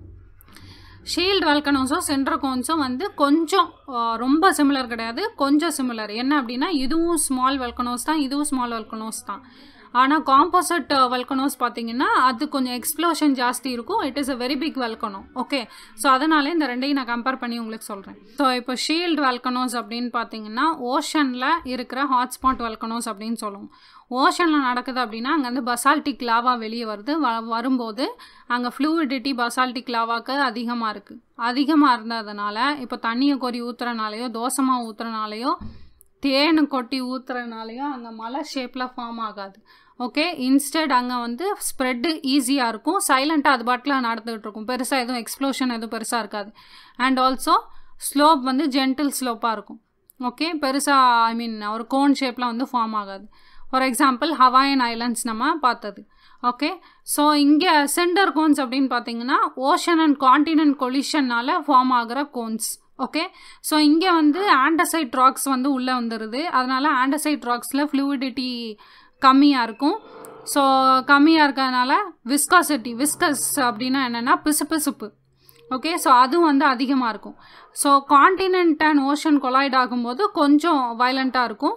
ஷீல்டு வல்கனோஸும் சென்டர் கோன்ஸும் வந்து கொஞ்சம் ஆ, ரொம்ப சிமிலர் கிடையாது கொஞ்சம் சிமிலர் என்ன அப்படின்னா இதுவும் ஸ்மால் வல்கனோஸ் தான் இதுவும் ஸ்மால் வல்கனோஸ் தான் ஆனால் காம்போசிட் வல்கனோஸ் பார்த்தீங்கன்னா அது கொஞ்சம் எக்ஸ்ப்ளோஷன் ஜாஸ்தி இருக்கும் it is a very big volcano okay so அதனால இந்த ரெண்டையும் நான் கம்பேர் பண்ணி உங்களுக்கு சொல்கிறேன் ஸோ இப்போ ஷீல்டு வல்கனோஸ் அப்படின்னு பார்த்தீங்கன்னா ஓஷனில் இருக்கிற ஹாட்ஸ்பாட் வல்கனோஸ் அப்படின்னு சொல்லுவோம் ஓஷனில் நடக்குது அப்படின்னா அங்கே வந்து பசால்டிக் லாவா வெளியே வருது வ வரும்போது அங்கே ஃப்ளூயிடிட்டி பசால்டிக் லாவாக்கு அதிகமாக இருக்குது அதிகமாக இருந்ததுனால இப்போ தண்ணியை கொறி ஊற்றுறனாலையோ தோசமாக ஊற்றுறனாலையோ தேனு கொட்டி ஊற்றுறனாலையோ அங்கே மலை ஷேப்பில் ஃபார்ம் ஆகாது ஓகே இன்ஸ்டெட் அங்கே வந்து ஸ்ப்ரெட்டு ஈஸியாக இருக்கும் சைலண்ட்டாக அது பாட்டில் நடந்துகிட்டு இருக்கும் பெருசாக எதுவும் எக்ஸ்ப்ளோஷன் எதுவும் பெருசாக இருக்காது அண்ட் ஆல்சோ ஸ்லோப் வந்து ஜென்டில் ஸ்லோப்பாக இருக்கும் ஓகே பெருசாக ஐ மீன் ஒரு கோன் ஷேப்பில் வந்து ஃபார்ம் ஆகாது ஃபார் எக்ஸாம்பிள் ஹவாயன் ஐலண்ட்ஸ் நம்ம பார்த்தது ஓகே ஸோ இங்கே சென்டர் கோன்ஸ் அப்படின்னு பார்த்தீங்கன்னா ஓஷன் அண்ட் காண்டினென்ட் கொலிஷனால் ஃபார்ம் ஆகிற கோன்ஸ் ஓகே ஸோ இங்கே வந்து ஆண்டசைட் ராக்ஸ் வந்து உள்ளே வந்துடுது அதனால் ஆண்டசைட் ராக்ஸில் ஃப்ளூயிடிட்டி கம்மியாக இருக்கும் ஸோ கம்மியாக இருக்கிறதுனால விஸ்காசிட்டி விஸ்கஸ் அப்படின்னா என்னென்னா பிசுபிசுப்பு ஓகே ஸோ அதுவும் வந்து அதிகமாக இருக்கும் so continent and ocean collide ஆகும்போது கொஞ்சம் வயலண்ட்டாக இருக்கும்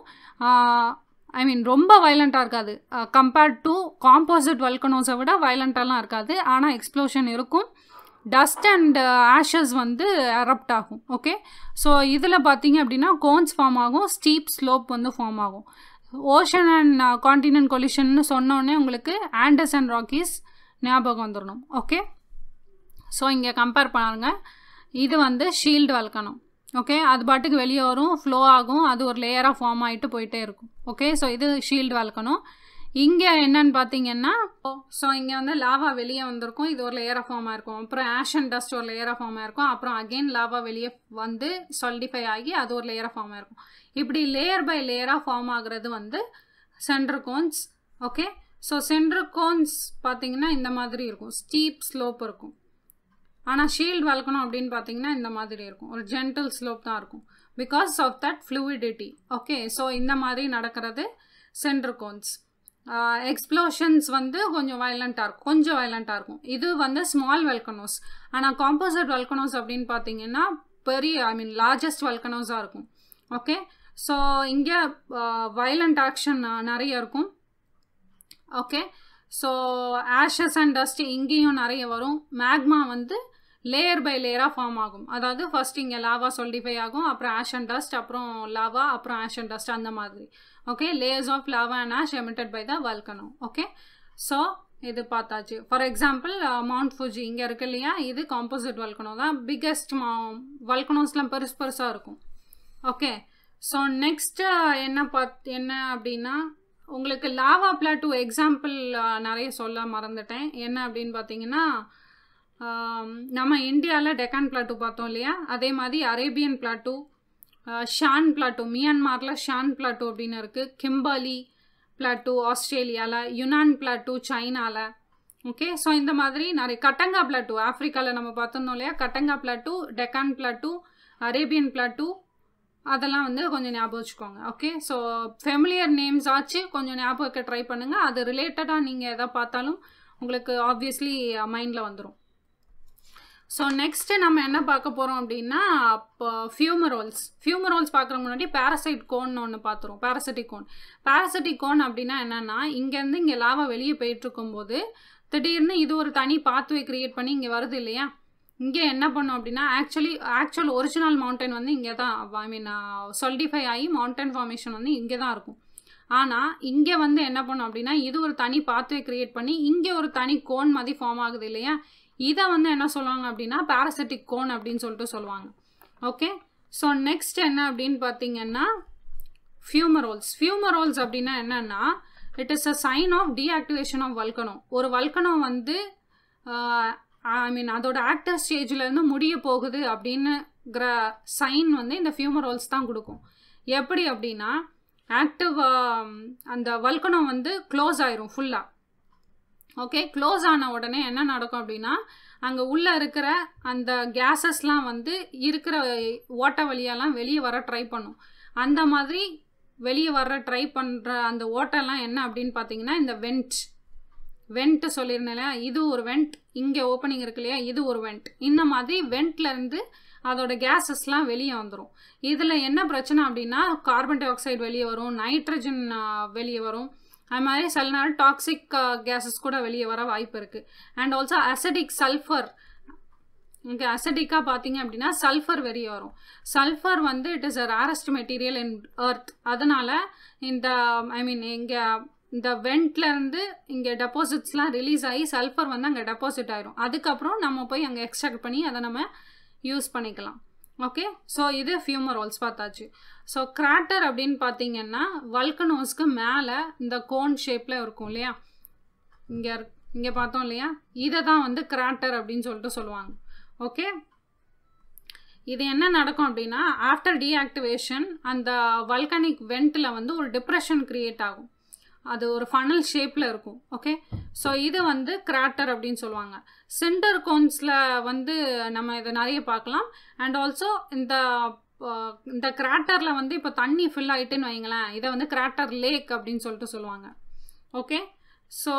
ஐ மீன் ரொம்ப வயலண்ட்டாக இருக்காது கம்பேர்ட் டு காம்போசிட் வல்கனோஸை விட வயலண்ட்டாலாம் இருக்காது ஆனால் எக்ஸ்ப்ளோஷன் இருக்கும் டஸ்ட் அண்ட் ஆஷஸ் வந்து எரப்ட் ஆகும் ஓகே ஸோ இதில் பார்த்தீங்க அப்படின்னா கோன்ஸ் ஃபார்ம் ஆகும் ஸ்டீப் ஸ்லோப் வந்து ஃபார்ம் ஆகும் ஓஷன் அண்ட் காண்டினென்ட் கொலிஷன்னு சொன்னோடனே உங்களுக்கு ஆண்டஸ் அண்ட் ராக்கீஸ் ஞாபகம் வந்துடணும் ஓகே ஸோ இங்கே கம்பேர் பாருங்க இது வந்து ஷீல்டு வளர்க்கணும் ஓகே அது பாட்டுக்கு வெளியே வரும் ஃப்ளோ ஆகும் அது ஒரு லேயராக ஃபார்ம் ஆகிட்டு போயிட்டே இருக்கும் ஓகே ஸோ இது ஷீல்டு வளர்க்கணும் இங்கே என்னன்னு பார்த்தீங்கன்னா ஸோ இங்கே வந்து லாவா வெளியே வந்திருக்கும் இது ஒரு லேயராக ஃபார்ம் ஆயிருக்கும் அப்புறம் ஆஷ் அண்ட் டஸ்ட் ஒரு லேயராக ஃபார்ம் ஆயிருக்கும் அப்புறம் அகெயின் லாவா வெளியே வந்து சாலிடிஃபை ஆகி அது ஒரு லேயராக ஃபார்ம் ஆயிருக்கும் இப்படி லேயர் பை லேயராக ஃபார்ம் ஆகுறது வந்து cinder cones okay so cinder cones பார்த்தீங்கன்னா இந்த மாதிரி இருக்கும் ஸ்டீப் ஸ்லோப் இருக்கும் ஆனால் ஷீல்டு வளர்க்கணும் அப்படின்னு பார்த்தீங்கன்னா இந்த மாதிரி இருக்கும் ஒரு ஜென்டல் ஸ்லோப் தான் இருக்கும் because of that fluidity okay so இந்த மாதிரி நடக்கிறது சென்டர் கோன்ஸ் எக்ஸ்ப்ளோஷன்ஸ் வந்து கொஞ்சம் வயலண்ட்டாக இருக்கும் கொஞ்சம் வயலண்ட்டாக இருக்கும் இது வந்து ஸ்மால் வெல்கனோஸ் ஆனால் காம்போசிட் வெல்கனோஸ் அப்படின்னு பார்த்தீங்கன்னா பெரிய ஐ மீன் லார்ஜஸ்ட் வெல்கனோஸாக இருக்கும் ஓகே ஸோ இங்கே வயலண்ட் ஆக்ஷன் நிறைய இருக்கும் okay so ashes and dust இங்கேயும் நிறைய வரும் மேக்மா வந்து லேயர் பை லேயராக ஃபார்ம் ஆகும் அதாவது ஃபர்ஸ்ட் இங்கே லாவா சொல்டிஃபை ஆகும் அப்புறம் ஆஷ் அண்ட் டஸ்ட் அப்புறம் லாவா அப்புறம் ஆஷ் அண்ட் டஸ்ட் அந்த மாதிரி okay layers of lava and ash emitted by the volcano okay so இது பார்த்தாச்சு ஃபார் எக்ஸாம்பிள் மவுண்ட் ஃபுஜி இங்கே இருக்கு இல்லையா இது காம்போசிட் வல்கனோ தான் பிக்கெஸ்ட் மா வல்கனோஸ்லாம் பெருசு பெருசாக இருக்கும் ஓகே ஸோ நெக்ஸ்ட்டு என்ன பார்த் என்ன அப்படின்னா உங்களுக்கு லாவா பிளாட்டூ எக்ஸாம்பிள் நிறைய சொல்ல மறந்துட்டேன் என்ன அப்படின்னு பார்த்தீங்கன்னா நம்ம இந்தியாவில் டெக்கான் பிளாட்டூ பார்த்தோம் இல்லையா அதே மாதிரி அரேபியன் பிளாட்டூ ஷான் பிளாட்டூ மியான்மாரில் ஷான் பிளாட்டூ அப்படின்னு இருக்குது கிம்பாலி பிளாட்டூ ஆஸ்திரேலியாவில் யுனான் பிளாட்டூ சைனாவில் ஓகே ஸோ இந்த மாதிரி நிறைய கட்டங்கா பிளாட்டூ ஆஃப்ரிக்காவில் நம்ம பார்த்துருந்தோம் இல்லையா Katanga plateau Deccan plateau Arabian plateau அதெல்லாம் வந்து கொஞ்சம் ஞாபகம் வச்சுக்கோங்க ஓகே ஸோ ஃபெமிலியர் நேம்ஸ் ஆச்சு கொஞ்சம் ஞாபகம் வைக்க ட்ரை பண்ணுங்கள் அது ரிலேட்டடாக நீங்கள் எதை பார்த்தாலும் உங்களுக்கு ஆப்வியஸ்லி மைண்டில் வந்துடும் ஸோ நெக்ஸ்ட்டு நம்ம என்ன பார்க்க போகிறோம் அப்படின்னா இப்போ ஃபியூமரோல்ஸ் ஃபியூமரோல்ஸ் பார்க்குற முன்னாடி பேரசைட் கோன்னு ஒன்று பார்த்துருவோம் பேரசைட்டிக் கோன் பேரசைட்டிக் கோன் அப்படின்னா என்னென்னா இங்கேருந்து இங்கே லாவா வெளியே போயிட்டுருக்கும்போது திடீர்னு இது ஒரு தனி பாத்வே க்ரியேட் பண்ணி இங்கே வருது இல்லையா இங்கே என்ன பண்ணோம் அப்படின்னா ஆக்சுவலி ஆக்சுவல் ஒரிஜினல் மவுண்டன் வந்து இங்கே தான் ஐ மீன் சொல்டிஃபை ஆகி மவுண்டன் ஃபார்மேஷன் வந்து இங்கே தான் இருக்கும் ஆனால் இங்கே வந்து என்ன பண்ணோம் அப்படின்னா இது ஒரு தனி பாத்வே க்ரியேட் பண்ணி இங்கே ஒரு தனி கோன் மாதிரி ஃபார்ம் ஆகுது இல்லையா இதை வந்து என்ன சொல்லுவாங்க அப்படின்னா பேரசட்டிக் கோன் அப்படின்னு சொல்லிட்டு சொல்லுவாங்க ஓகே ஸோ நெக்ஸ்ட் என்ன அப்படின்னு பார்த்தீங்கன்னா ஃபியூமரோல்ஸ் ஃபியூமரோல்ஸ் அப்படின்னா என்னென்னா it is a sign of deactivation of volcano ஒரு வல்கனோ வந்து ஐ மீன் அதோட ஆக்டிவ் ஸ்டேஜ்லேருந்து முடிய போகுது அப்படின்னுங்கிற சைன் வந்து இந்த ஃபியூமரோல்ஸ் தான் கொடுக்கும் எப்படி அப்படின்னா ஆக்டிவ் அந்த வல்கனோ வந்து க்ளோஸ் ஆயிரும் ஃபுல்லாக ஓகே க்ளோஸ் ஆன உடனே என்ன நடக்கும் அப்படின்னா அங்கே உள்ளே இருக்கிற அந்த கேஸஸ்லாம் வந்து இருக்கிற ஓட்ட வழியெல்லாம் வெளியே வர ட்ரை பண்ணும் அந்த மாதிரி வெளியே வர ட்ரை பண்ணுற அந்த ஓட்டெல்லாம் என்ன அப்படின்னு பார்த்தீங்கன்னா இந்த வெண்ட் வெண்ட் சொல்லியிருந்தேன் இல்லையா இது ஒரு வெண்ட் இங்கே ஓப்பனிங் இருக்கு இல்லையா இது ஒரு வெண்ட் இந்த மாதிரி வெண்ட்லேருந்து அதோட கேஸஸ்லாம் வெளியே வந்துடும் இதில் என்ன பிரச்சனை அப்படின்னா கார்பன் டை ஆக்சைடு வெளியே வரும் நைட்ரஜன் வெளியே வரும் அது மாதிரி சில நேரம் டாக்ஸிக் கேஸஸ் கூட வெளியே வர வாய்ப்பு இருக்குது அண்ட் ஆல்சோ அசடிக் சல்ஃபர் இங்கே அசடிக்காக பார்த்தீங்க அப்படின்னா சல்ஃபர் வெளியே வரும் சல்ஃபர் வந்து it is a rarest material in earth அதனால் இந்த ஐ மீன் இங்கே இந்த வெண்ட்லேருந்து இங்கே டெபாசிட்ஸ்லாம் ரிலீஸ் ஆகி சல்ஃபர் வந்து அங்கே டெபாசிட் ஆயிரும் அதுக்கப்புறம் நம்ம போய் அங்கே எக்ஸ்ட்ராக்ட் பண்ணி அதை நம்ம யூஸ் பண்ணிக்கலாம் ஓகே ஸோ இது ஃபியூமரோல்ஸ் பார்த்தாச்சு ஸோ கிராட்டர் அப்படின்னு பார்த்தீங்கன்னா வல்கனோஸ்க்கு மேலே இந்த கோன் ஷேப்பில் இருக்கும் இல்லையா இங்கே இங்கே பார்த்தோம் இல்லையா இதை தான் வந்து கிராட்டர் அப்படின்னு சொல்லிட்டு சொல்லுவாங்க ஓகே இது என்ன நடக்கும் அப்படின்னா ஆஃப்டர் டீஆக்டிவேஷன் அந்த வல்கனிக் வெண்ட்டில் வந்து ஒரு டிப்ரெஷன் க்ரியேட் ஆகும் அது ஒரு ஃபனல் ஷேப்பில் இருக்கும் ஓகே ஸோ இது வந்து கிராட்டர் அப்படின்னு சொல்லுவாங்க சென்டர் கோன்ஸில் வந்து நம்ம இதை நிறைய பார்க்கலாம் அண்ட் ஆல்சோ இந்த இந்த கிராட்டரில் வந்து இப்போ தண்ணி ஃபில் ஆகிட்டுன்னு வைங்களேன் இதை வந்து கிராட்டர் லேக் அப்படின்னு சொல்லிட்டு சொல்லுவாங்க ஓகே ஸோ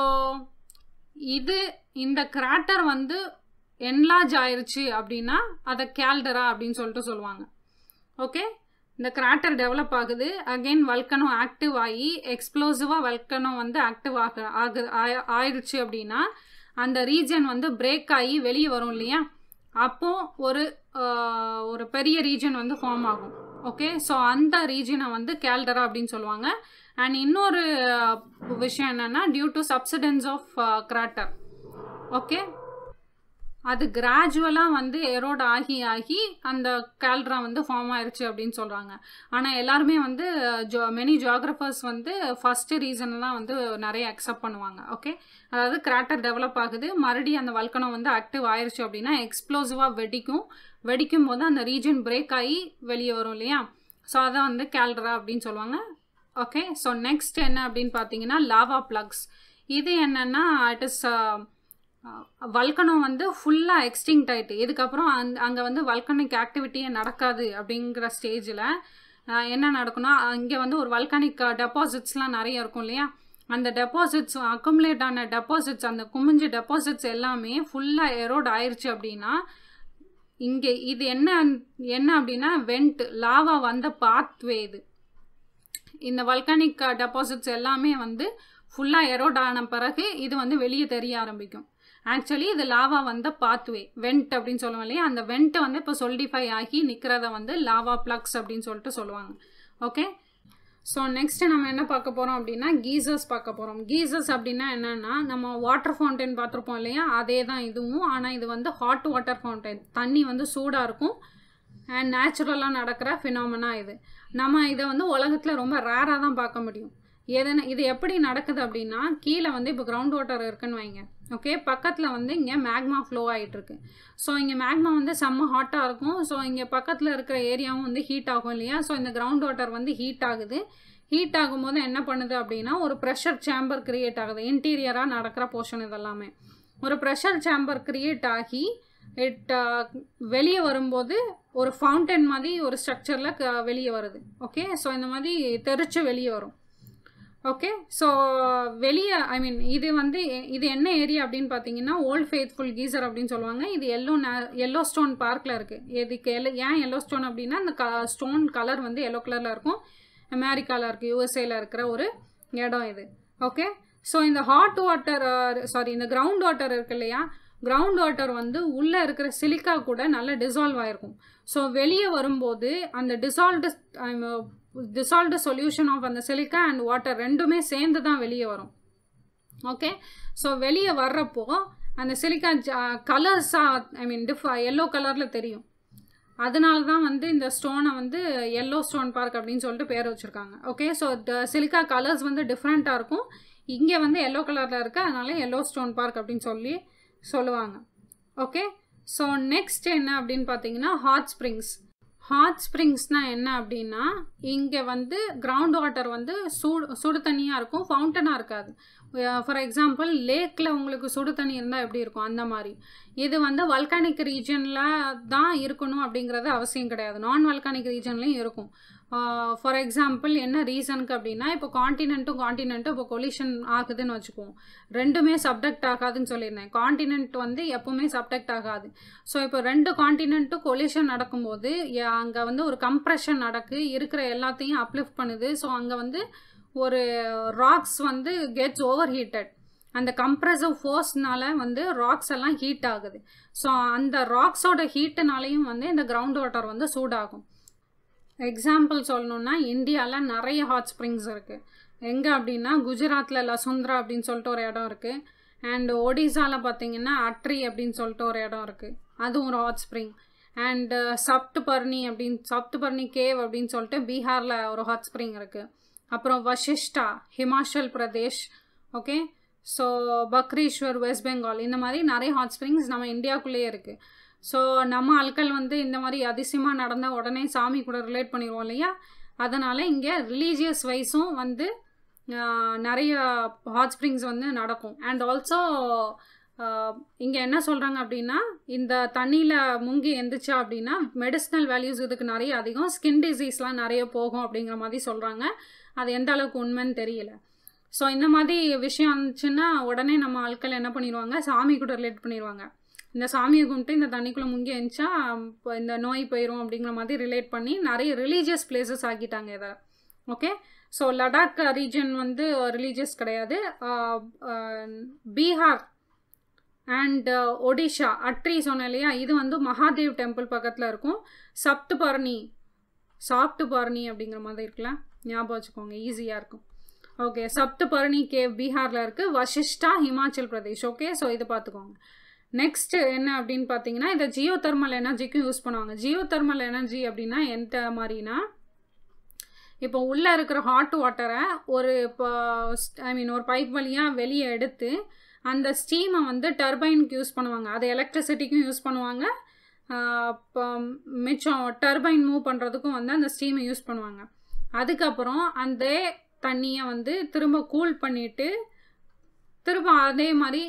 இது இந்த கிராட்டர் வந்து என்லார்ஜ் ஆயிருச்சு அப்படின்னா அதை கேல்டரா அப்படின்னு சொல்லிட்டு சொல்லுவாங்க ஓகே இந்த கிராட்டர் டெவலப் ஆகுது அகெயின் வல்கனோ ஆக்டிவ் ஆகி எக்ஸ்ப்ளோசிவாக வல்கனோ வந்து ஆக்டிவ் ஆக ஆகு ஆயிடுச்சு அப்படின்னா அந்த ரீஜன் வந்து பிரேக் ஆகி வெளியே வரும் இல்லையா அப்போ ஒரு ஒரு பெரிய ரீஜன் வந்து ஃபார்ம் ஆகும் ஓகே ஸோ அந்த ரீஜனை வந்து கேல்டரா அப்படின்னு சொல்லுவாங்க அண்ட் இன்னொரு விஷயம் என்னென்னா due to subsidence of crater okay அது கிராஜுவலாக வந்து எரோட் ஆகி ஆகி அந்த கேல்ட்ரா வந்து ஃபார்ம் ஆயிருச்சு அப்படின்னு சொல்கிறாங்க ஆனால் எல்லாருமே வந்து ஜோ மெனி ஜியாகிரஃபர்ஸ் வந்து ஃபஸ்ட்டு ரீசன் தான் வந்து நிறைய அக்செப்ட் பண்ணுவாங்க ஓகே அதாவது கிராட்டர் டெவலப் ஆகுது மறுபடியும் அந்த வல்கனம் வந்து ஆக்டிவ் ஆயிருச்சு அப்படின்னா எக்ஸ்ப்ளோசிவாக வெடிக்கும் வெடிக்கும் போது அந்த ரீஜன் பிரேக் ஆகி வெளியே வரும் இல்லையா ஸோ அதான் வந்து கேல்ட்ரா அப்படின்னு சொல்லுவாங்க ஓகே ஸோ நெக்ஸ்ட் என்ன அப்படின்னு பார்த்தீங்கன்னா லாவா ப்ளக்ஸ் இது என்னென்னா இட் இஸ் வல்கனம் வந்து ஃபுல்லாக எக்ஸ்டிங்ட் ஆகிட்டு இதுக்கப்புறம் அந் அங்கே வந்து வல்கனிக் ஆக்டிவிட்டியே நடக்காது அப்படிங்கிற ஸ்டேஜில் என்ன நடக்கும்னா இங்கே வந்து ஒரு வல்கனிக் டெபாசிட்ஸ்லாம் நிறைய இருக்கும் இல்லையா அந்த டெபாசிட்ஸ் அக்குமுலேட் ஆன டெபாசிட்ஸ் அந்த குமிஞ்ச டெபாசிட்ஸ் எல்லாமே ஃபுல்லாக எரோட் ஆயிடுச்சு அப்படின்னா இங்கே இது என்ன என்ன அப்படின்னா வெண்ட் லாவா வந்த பாத்வே இது இந்த வல்கானிக் டெபாசிட்ஸ் எல்லாமே வந்து ஃபுல்லாக எரோட் ஆன பிறகு இது வந்து வெளியே தெரிய ஆரம்பிக்கும் ஆக்சுவலி இது லாவா வந்த பாத்வே வெண்ட் அப்படின்னு சொல்லுவோம் இல்லையா அந்த வெண்ட்டை வந்து இப்போ சொல்டிஃபை ஆகி நிற்கிறத வந்து லாவா ப்ளக்ஸ் அப்படின்னு சொல்லிட்டு சொல்லுவாங்க ஓகே ஸோ நெக்ஸ்ட்டு நம்ம என்ன பார்க்க போகிறோம் அப்படின்னா கீசர்ஸ் பார்க்க போகிறோம் கீசர்ஸ் அப்படின்னா என்னென்னா நம்ம வாட்டர் ஃபவுண்டைன் பார்த்துருப்போம் இல்லையா அதே தான் இதுவும் ஆனால் இது வந்து ஹாட் வாட்டர் ஃபவுண்டைன் தண்ணி வந்து சூடாக இருக்கும் அண்ட் நேச்சுரலாக நடக்கிற ஃபினாமினா இது நம்ம இதை வந்து உலகத்தில் ரொம்ப ரேராக தான் பார்க்க முடியும் எதனா இது எப்படி நடக்குது அப்படின்னா கீழே வந்து இப்போ கிரவுண்ட் வாட்டர் இருக்குன்னு வைங்க ஓகே பக்கத்தில் வந்து இங்கே மேக்மா ஃப்ளோ ஆகிட்டுருக்கு ஸோ இங்கே மேக்மா வந்து செம்ம ஹாட்டாக இருக்கும் ஸோ இங்கே பக்கத்தில் இருக்கிற ஏரியாவும் வந்து ஹீட் ஆகும் இல்லையா ஸோ இந்த கிரவுண்ட் வாட்டர் வந்து ஹீட் ஆகுது ஹீட் ஆகும்போது என்ன பண்ணுது அப்படின்னா ஒரு ப்ரெஷர் சேம்பர் க்ரியேட் ஆகுது இன்டீரியராக நடக்கிற போர்ஷன் இதெல்லாமே ஒரு ப்ரெஷர் சேம்பர் க்ரியேட் ஆகி இட் வெளியே வரும்போது ஒரு ஃபவுண்டன் மாதிரி ஒரு ஸ்ட்ரக்சரில் க வெளியே வருது ஓகே ஸோ இந்த மாதிரி தெரிச்சு வெளியே வரும் ஓகே ஸோ வெளியே ஐ மீன் இது வந்து இது என்ன ஏரியா அப்படின்னு பார்த்தீங்கன்னா ஓல்ட் ஃபேத்ஃபுல் கீசர் அப்படின்னு சொல்லுவாங்க இது எல்லோ நே எல்லோ ஸ்டோன் பார்க்கில் இருக்குது இதுக்கு எல்லோ ஏன் எல்லோ ஸ்டோன் அப்படின்னா அந்த க ஸ்டோன் கலர் வந்து எல்லோ கலரில் இருக்கும் அமெரிக்காவில் இருக்குது யூஎஸ்ஏல இருக்கிற ஒரு இடம் இது ஓகே ஸோ இந்த ஹாட் வாட்டர் சாரி இந்த கிரவுண்ட் வாட்டர் இருக்கு இல்லையா கிரவுண்ட் வாட்டர் வந்து உள்ளே இருக்கிற சிலிக்கா கூட நல்லா டிசால்வ் ஆகிருக்கும் ஸோ வெளியே வரும்போது அந்த டிசால்வ்டு டிசால்வ்டு சொல்யூஷன் ஆஃப் அந்த சிலிக்கா அண்ட் வாட்டர் ரெண்டுமே சேர்ந்து தான் வெளியே வரும் ஓகே ஸோ வெளியே வர்றப்போ அந்த சிலிக்கா கலர்ஸாக ஐ மீன் டிஃப் எல்லோ கலரில் தெரியும் அதனால தான் வந்து இந்த ஸ்டோனை வந்து எல்லோ ஸ்டோன் பார்க் அப்படின்னு சொல்லிட்டு பேர் வச்சுருக்காங்க okay so the silica colours வந்து டிஃப்ரெண்ட்டாக இருக்கும் இங்கே வந்து எல்லோ கலரில் இருக்குது அதனால எல்லோ ஸ்டோன் பார்க் அப்படின்னு சொல்லி சொல்லுவாங்க ஓகே ஸோ நெக்ஸ்ட் என்ன அப்படின்னு பார்த்தீங்கன்னா ஹாட் ஸ்ப்ரிங்ஸ் ஹாட் ஸ்ப்ரிங்ஸ்னால் என்ன அப்படின்னா இங்கே வந்து கிரவுண்ட் வாட்டர் வந்து சூடு சுடு தண்ணியாக இருக்கும் ஃபவுண்டனாக இருக்காது ஃபார் எக்ஸாம்பிள் லேக்கில் உங்களுக்கு சுடு தண்ணி இருந்தால் எப்படி இருக்கும் அந்த மாதிரி இது வந்து வல்கானிக் ரீஜனில் தான் இருக்கணும் அப்படிங்கிறது அவசியம் கிடையாது நான் வல்கானிக் ரீஜன்லேயும் இருக்கும் ஃபார் எக்ஸாம்பிள் என்ன ரீசனுக்கு அப்படின்னா இப்போ காண்டினென்ட்டும் காண்டினென்ட்டும் இப்போ கொலிஷன் ஆகுதுன்னு வச்சுக்குவோம் ரெண்டுமே சப்டெக்ட் ஆகாதுன்னு சொல்லியிருந்தேன் காண்டினென்ட் வந்து எப்போவுமே சப்டெக்ட் ஆகாது ஸோ இப்போ ரெண்டு காண்டினென்ட்டும் கொலிஷன் நடக்கும்போது அங்கே வந்து ஒரு கம்ப்ரெஷன் நடக்கு இருக்கிற எல்லாத்தையும் அப்லிஃப்ட் பண்ணுது ஸோ அங்கே வந்து ஒரு ராக்ஸ் வந்து கெட்ஸ் ஓவர் ஹீட்டட் அந்த கம்ப்ரெசிவ் ஃபோர்ஸ்னால வந்து ராக்ஸ் எல்லாம் ஹீட் ஆகுது ஸோ அந்த ராக்ஸோட ஹீட்டுனாலையும் வந்து இந்த கிரவுண்ட் வாட்டர் வந்து சூடாகும் எக்ஸாம்பிள் சொல்லணுன்னா இந்தியாவில் நிறைய ஹாட் ஸ்ப்ரிங்ஸ் இருக்குது எங்கே அப்படின்னா குஜராத்தில் லசுந்திரா அப்படின்னு சொல்லிட்டு ஒரு இடம் இருக்குது அண்ட் ஒடிசாவில் பார்த்தீங்கன்னா அட்ரி அப்படின்னு சொல்லிட்டு ஒரு இடம் இருக்குது அதுவும் ஒரு ஹாட் ஸ்ப்ரிங் அண்டு சப்ட்பர்னி அப்படின்னு சப்ட்பர்னி கேவ் அப்படின்னு சொல்லிட்டு பீகாரில் ஒரு ஹாட் ஸ்ப்ரிங் இருக்குது அப்புறம் வஷிஷ்டா ஹிமாச்சல் பிரதேஷ் ஓகே ஸோ பக்ரீஸ்வர் வெஸ்ட் பெங்கால் இந்த மாதிரி நிறைய ஹாட் ஸ்ப்ரிங்ஸ் நம்ம இந்தியாவுக்குள்ளேயே இருக்குது ஸோ நம்ம ஆட்கள் வந்து இந்த மாதிரி அதிசயமாக நடந்தால் உடனே சாமி கூட ரிலேட் பண்ணிடுவோம் இல்லையா அதனால் இங்கே ரிலீஜியஸ் வைஸும் வந்து நிறைய ஹாட் ஸ்ப்ரிங்ஸ் வந்து நடக்கும் அண்ட் ஆல்சோ இங்கே என்ன சொல்கிறாங்க அப்படின்னா இந்த தண்ணியில் முங்கி எந்திரிச்சா அப்படின்னா மெடிசினல் வேல்யூஸ் இதுக்கு நிறைய அதிகம் ஸ்கின் டிசீஸ்லாம் நிறைய போகும் அப்படிங்கிற மாதிரி சொல்கிறாங்க அது எந்த அளவுக்கு உண்மைன்னு தெரியல ஸோ இந்த மாதிரி விஷயம் இருந்துச்சுன்னா உடனே நம்ம ஆட்கள் என்ன பண்ணிடுவாங்க சாமி கூட ரிலேட் பண்ணிடுவாங்க இந்த சாமியை கும்பிட்டு இந்த தண்ணிக்குள்ளே முங்கி எழுந்துச்சா இந்த நோய் போயிடும் அப்படிங்கிற மாதிரி ரிலேட் பண்ணி நிறைய ரிலீஜியஸ் பிளேசஸ் ஆக்கிட்டாங்க இதை ஓகே ஸோ லடாக் ரீஜன் வந்து ரிலீஜியஸ் கிடையாது பீகார் அண்ட் ஒடிஷா அட்ரி சொன்னேன் இல்லையா இது வந்து மகாதேவ் டெம்பிள் பக்கத்தில் இருக்கும் சப்துபர்ணி சாப்டுபர்ணி அப்படிங்கிற மாதிரி இருக்கலாம் ஞாபகம் வச்சுக்கோங்க ஈஸியாக இருக்கும் ஓகே சப்துபர்ணி கேவ் பீகாரில் இருக்குது வசிஷ்டா ஹிமாச்சல் பிரதேஷ் ஓகே ஸோ இது பார்த்துக்கோங்க நெக்ஸ்ட் என்ன அப்படின்னு பார்த்தீங்கன்னா இதை ஜியோ தெர்மல் எனர்ஜிக்கும் யூஸ் பண்ணுவாங்க ஜியோ தெர்மல் எனர்ஜி அப்படின்னா எந்த மாதிரினா இப்போ உள்ளே இருக்கிற ஹாட் வாட்டரை ஒரு இப்போ ஐ மீன் ஒரு பைப் வழியாக வெளியே எடுத்து அந்த ஸ்டீமை வந்து டர்பைனுக்கு யூஸ் பண்ணுவாங்க அது எலக்ட்ரிசிட்டிக்கும் யூஸ் பண்ணுவாங்க இப்போ மிச்சம் டர்பைன் மூவ் பண்ணுறதுக்கும் வந்து அந்த ஸ்டீமை யூஸ் பண்ணுவாங்க அதுக்கப்புறம் அந்த தண்ணியை வந்து திரும்ப கூல் பண்ணிவிட்டு திரும்ப அதே மாதிரி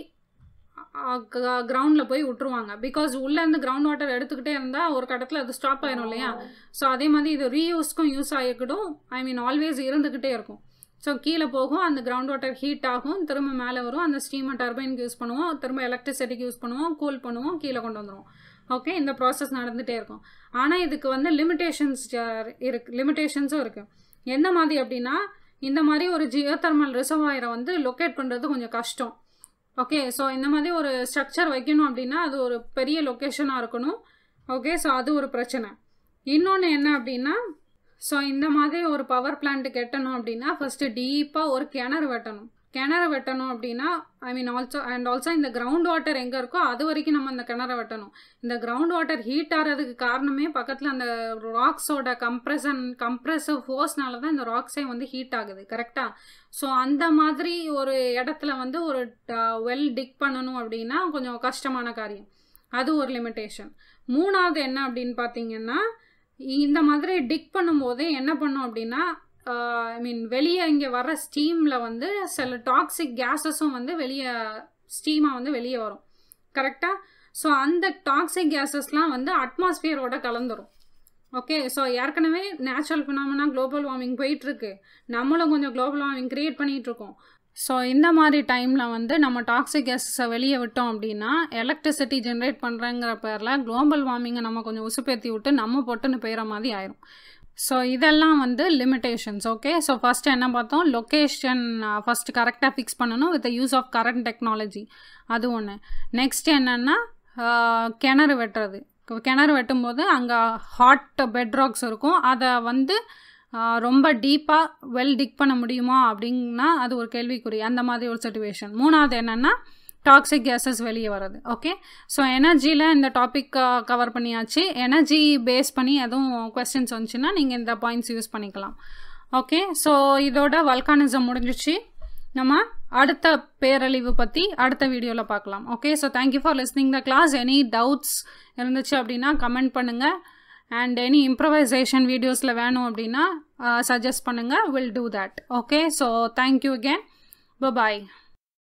கிரவுண்டில் போய் விட்டுருவாங்க பிகாஸ் உள்ளேருந்து கிரவுண்ட் வாட்டர் எடுத்துக்கிட்டே இருந்தால் ஒரு கட்டத்தில் அது ஸ்டாப் ஆயிரும் இல்லையா ஸோ அதே மாதிரி இது ரீயூஸ்க்கும் யூஸ் ஆகிக்கிடும் ஐ மீன் ஆல்வேஸ் இருந்துக்கிட்டே இருக்கும் ஸோ கீழே போகும் அந்த கிரவுண்ட் வாட்டர் ஹீட் ஆகும் திரும்ப மேலே வரும் அந்த ஸ்டீமை டர்பைனுக்கு யூஸ் பண்ணுவோம் திரும்ப எலக்ட்ரிசிட்டிக்கு யூஸ் பண்ணுவோம் கூல் பண்ணுவோம் கீழே கொண்டு வந்துடுவோம் ஓகே இந்த ப்ராசஸ் நடந்துகிட்டே இருக்கும் ஆனால் இதுக்கு வந்து லிமிட்டேஷன்ஸ் இருக்கு லிமிட்டேஷன்ஸும் இருக்குது எந்த மாதிரி அப்படின்னா இந்த மாதிரி ஒரு ஜியோ தெர்மல் ரிசர்வாயரை வந்து லொக்கேட் பண்ணுறது கொஞ்சம் கஷ்டம் ஓகே ஸோ இந்த மாதிரி ஒரு ஸ்ட்ரக்சர் வைக்கணும் அப்படின்னா அது ஒரு பெரிய லொக்கேஷனாக இருக்கணும் ஓகே ஸோ அது ஒரு பிரச்சனை இன்னொன்று என்ன அப்படின்னா ஸோ இந்த மாதிரி ஒரு பவர் பிளான்ட் கெட்டணும் அப்படின்னா ஃபஸ்ட்டு டீப்பாக ஒரு கிணறு வெட்டணும் கிணறு வெட்டணும் அப்படின்னா I mean also and also இந்த கிரவுண்ட் வாட்டர் எங்கே இருக்கோ அது வரைக்கும் நம்ம அந்த கிணறு வெட்டணும் இந்த கிரவுண்ட் வாட்டர் ஹீட் ஆகிறதுக்கு காரணமே பக்கத்தில் அந்த ராக்ஸோட கம்ப்ரெஷன் கம்ப்ரெசிவ் ஃபோர்ஸ்னால தான் இந்த ராக்ஸே வந்து ஹீட் ஆகுது கரெக்டாக ஸோ அந்த மாதிரி ஒரு இடத்துல வந்து ஒரு வெல் டிக் பண்ணணும் அப்படின்னா கொஞ்சம் கஷ்டமான காரியம் அது ஒரு லிமிட்டேஷன் மூணாவது என்ன அப்படின்னு பார்த்தீங்கன்னா இந்த மாதிரி டிக் பண்ணும்போதே என்ன பண்ணும் அப்படின்னா ஐ மீன் வெளியே இங்கே வர ஸ்டீமில் வந்து சில டாக்ஸிக் கேஸஸும் வந்து வெளியே ஸ்டீமாக வந்து வெளியே வரும் கரெக்டாக ஸோ அந்த டாக்ஸிக் கேஸஸ்லாம் வந்து அட்மாஸ்பியரோட கலந்துரும் ஓகே ஸோ ஏற்கனவே நேச்சுரல் ஃபினாமினா குளோபல் வார்மிங் போயிட்டுருக்கு நம்மளும் கொஞ்சம் குளோபல் வார்மிங் க்ரியேட் பண்ணிகிட்ருக்கோம் ஸோ இந்த மாதிரி டைமில் வந்து நம்ம டாக்ஸிக் கேஸஸை வெளியே விட்டோம் அப்படின்னா எலக்ட்ரிசிட்டி ஜென்ரேட் பண்ணுறங்கிற பேரில் குளோபல் வார்மிங்கை நம்ம கொஞ்சம் உசுப்பேற்றி விட்டு நம்ம பொட்டுன்னு போயிற மாதிரி ஆயிரும் ஸோ இதெல்லாம் வந்து லிமிட்டேஷன்ஸ் ஓகே ஸோ ஃபஸ்ட்டு என்ன பார்த்தோம் லொக்கேஷன் ஃபஸ்ட்டு கரெக்டாக ஃபிக்ஸ் பண்ணணும் with use of current technology அது ஒன்று நெக்ஸ்ட் என்னென்னா கிணறு வெட்டுறது கிணறு வெட்டும்போது அங்கே ஹாட் பெட்ராக்ஸ் இருக்கும் அதை வந்து ரொம்ப டீப்பாக வெல் டிக் பண்ண முடியுமா அப்படின்னா அது ஒரு கேள்விக்குறி அந்த மாதிரி ஒரு சுச்சுவேஷன் மூணாவது என்னென்னா டாக்ஸிக் கேஸஸ் வெளியே வர்றது ஓகே ஸோ எனர்ஜியில் இந்த டாபிக் கவர் பண்ணியாச்சு எனர்ஜி பேஸ் பண்ணி எதுவும் கொஸ்டின்ஸ் வந்துச்சுன்னா நீங்கள் இந்த பாயிண்ட்ஸ் யூஸ் பண்ணிக்கலாம் ஓகே ஸோ இதோட வல்கானிசம் முடிஞ்சிச்சு நம்ம அடுத்த பேரழிவு பற்றி அடுத்த வீடியோவில் பார்க்கலாம் okay so thank you for listening the class any doubts இருந்துச்சு அப்படின்னா கமெண்ட் பண்ணுங்கள் அண்ட் எனி இம்ப்ரவைசேஷன் வீடியோஸில் வேணும் அப்படின்னா சஜஸ்ட் பண்ணுங்கள் will do that okay so thank you again bye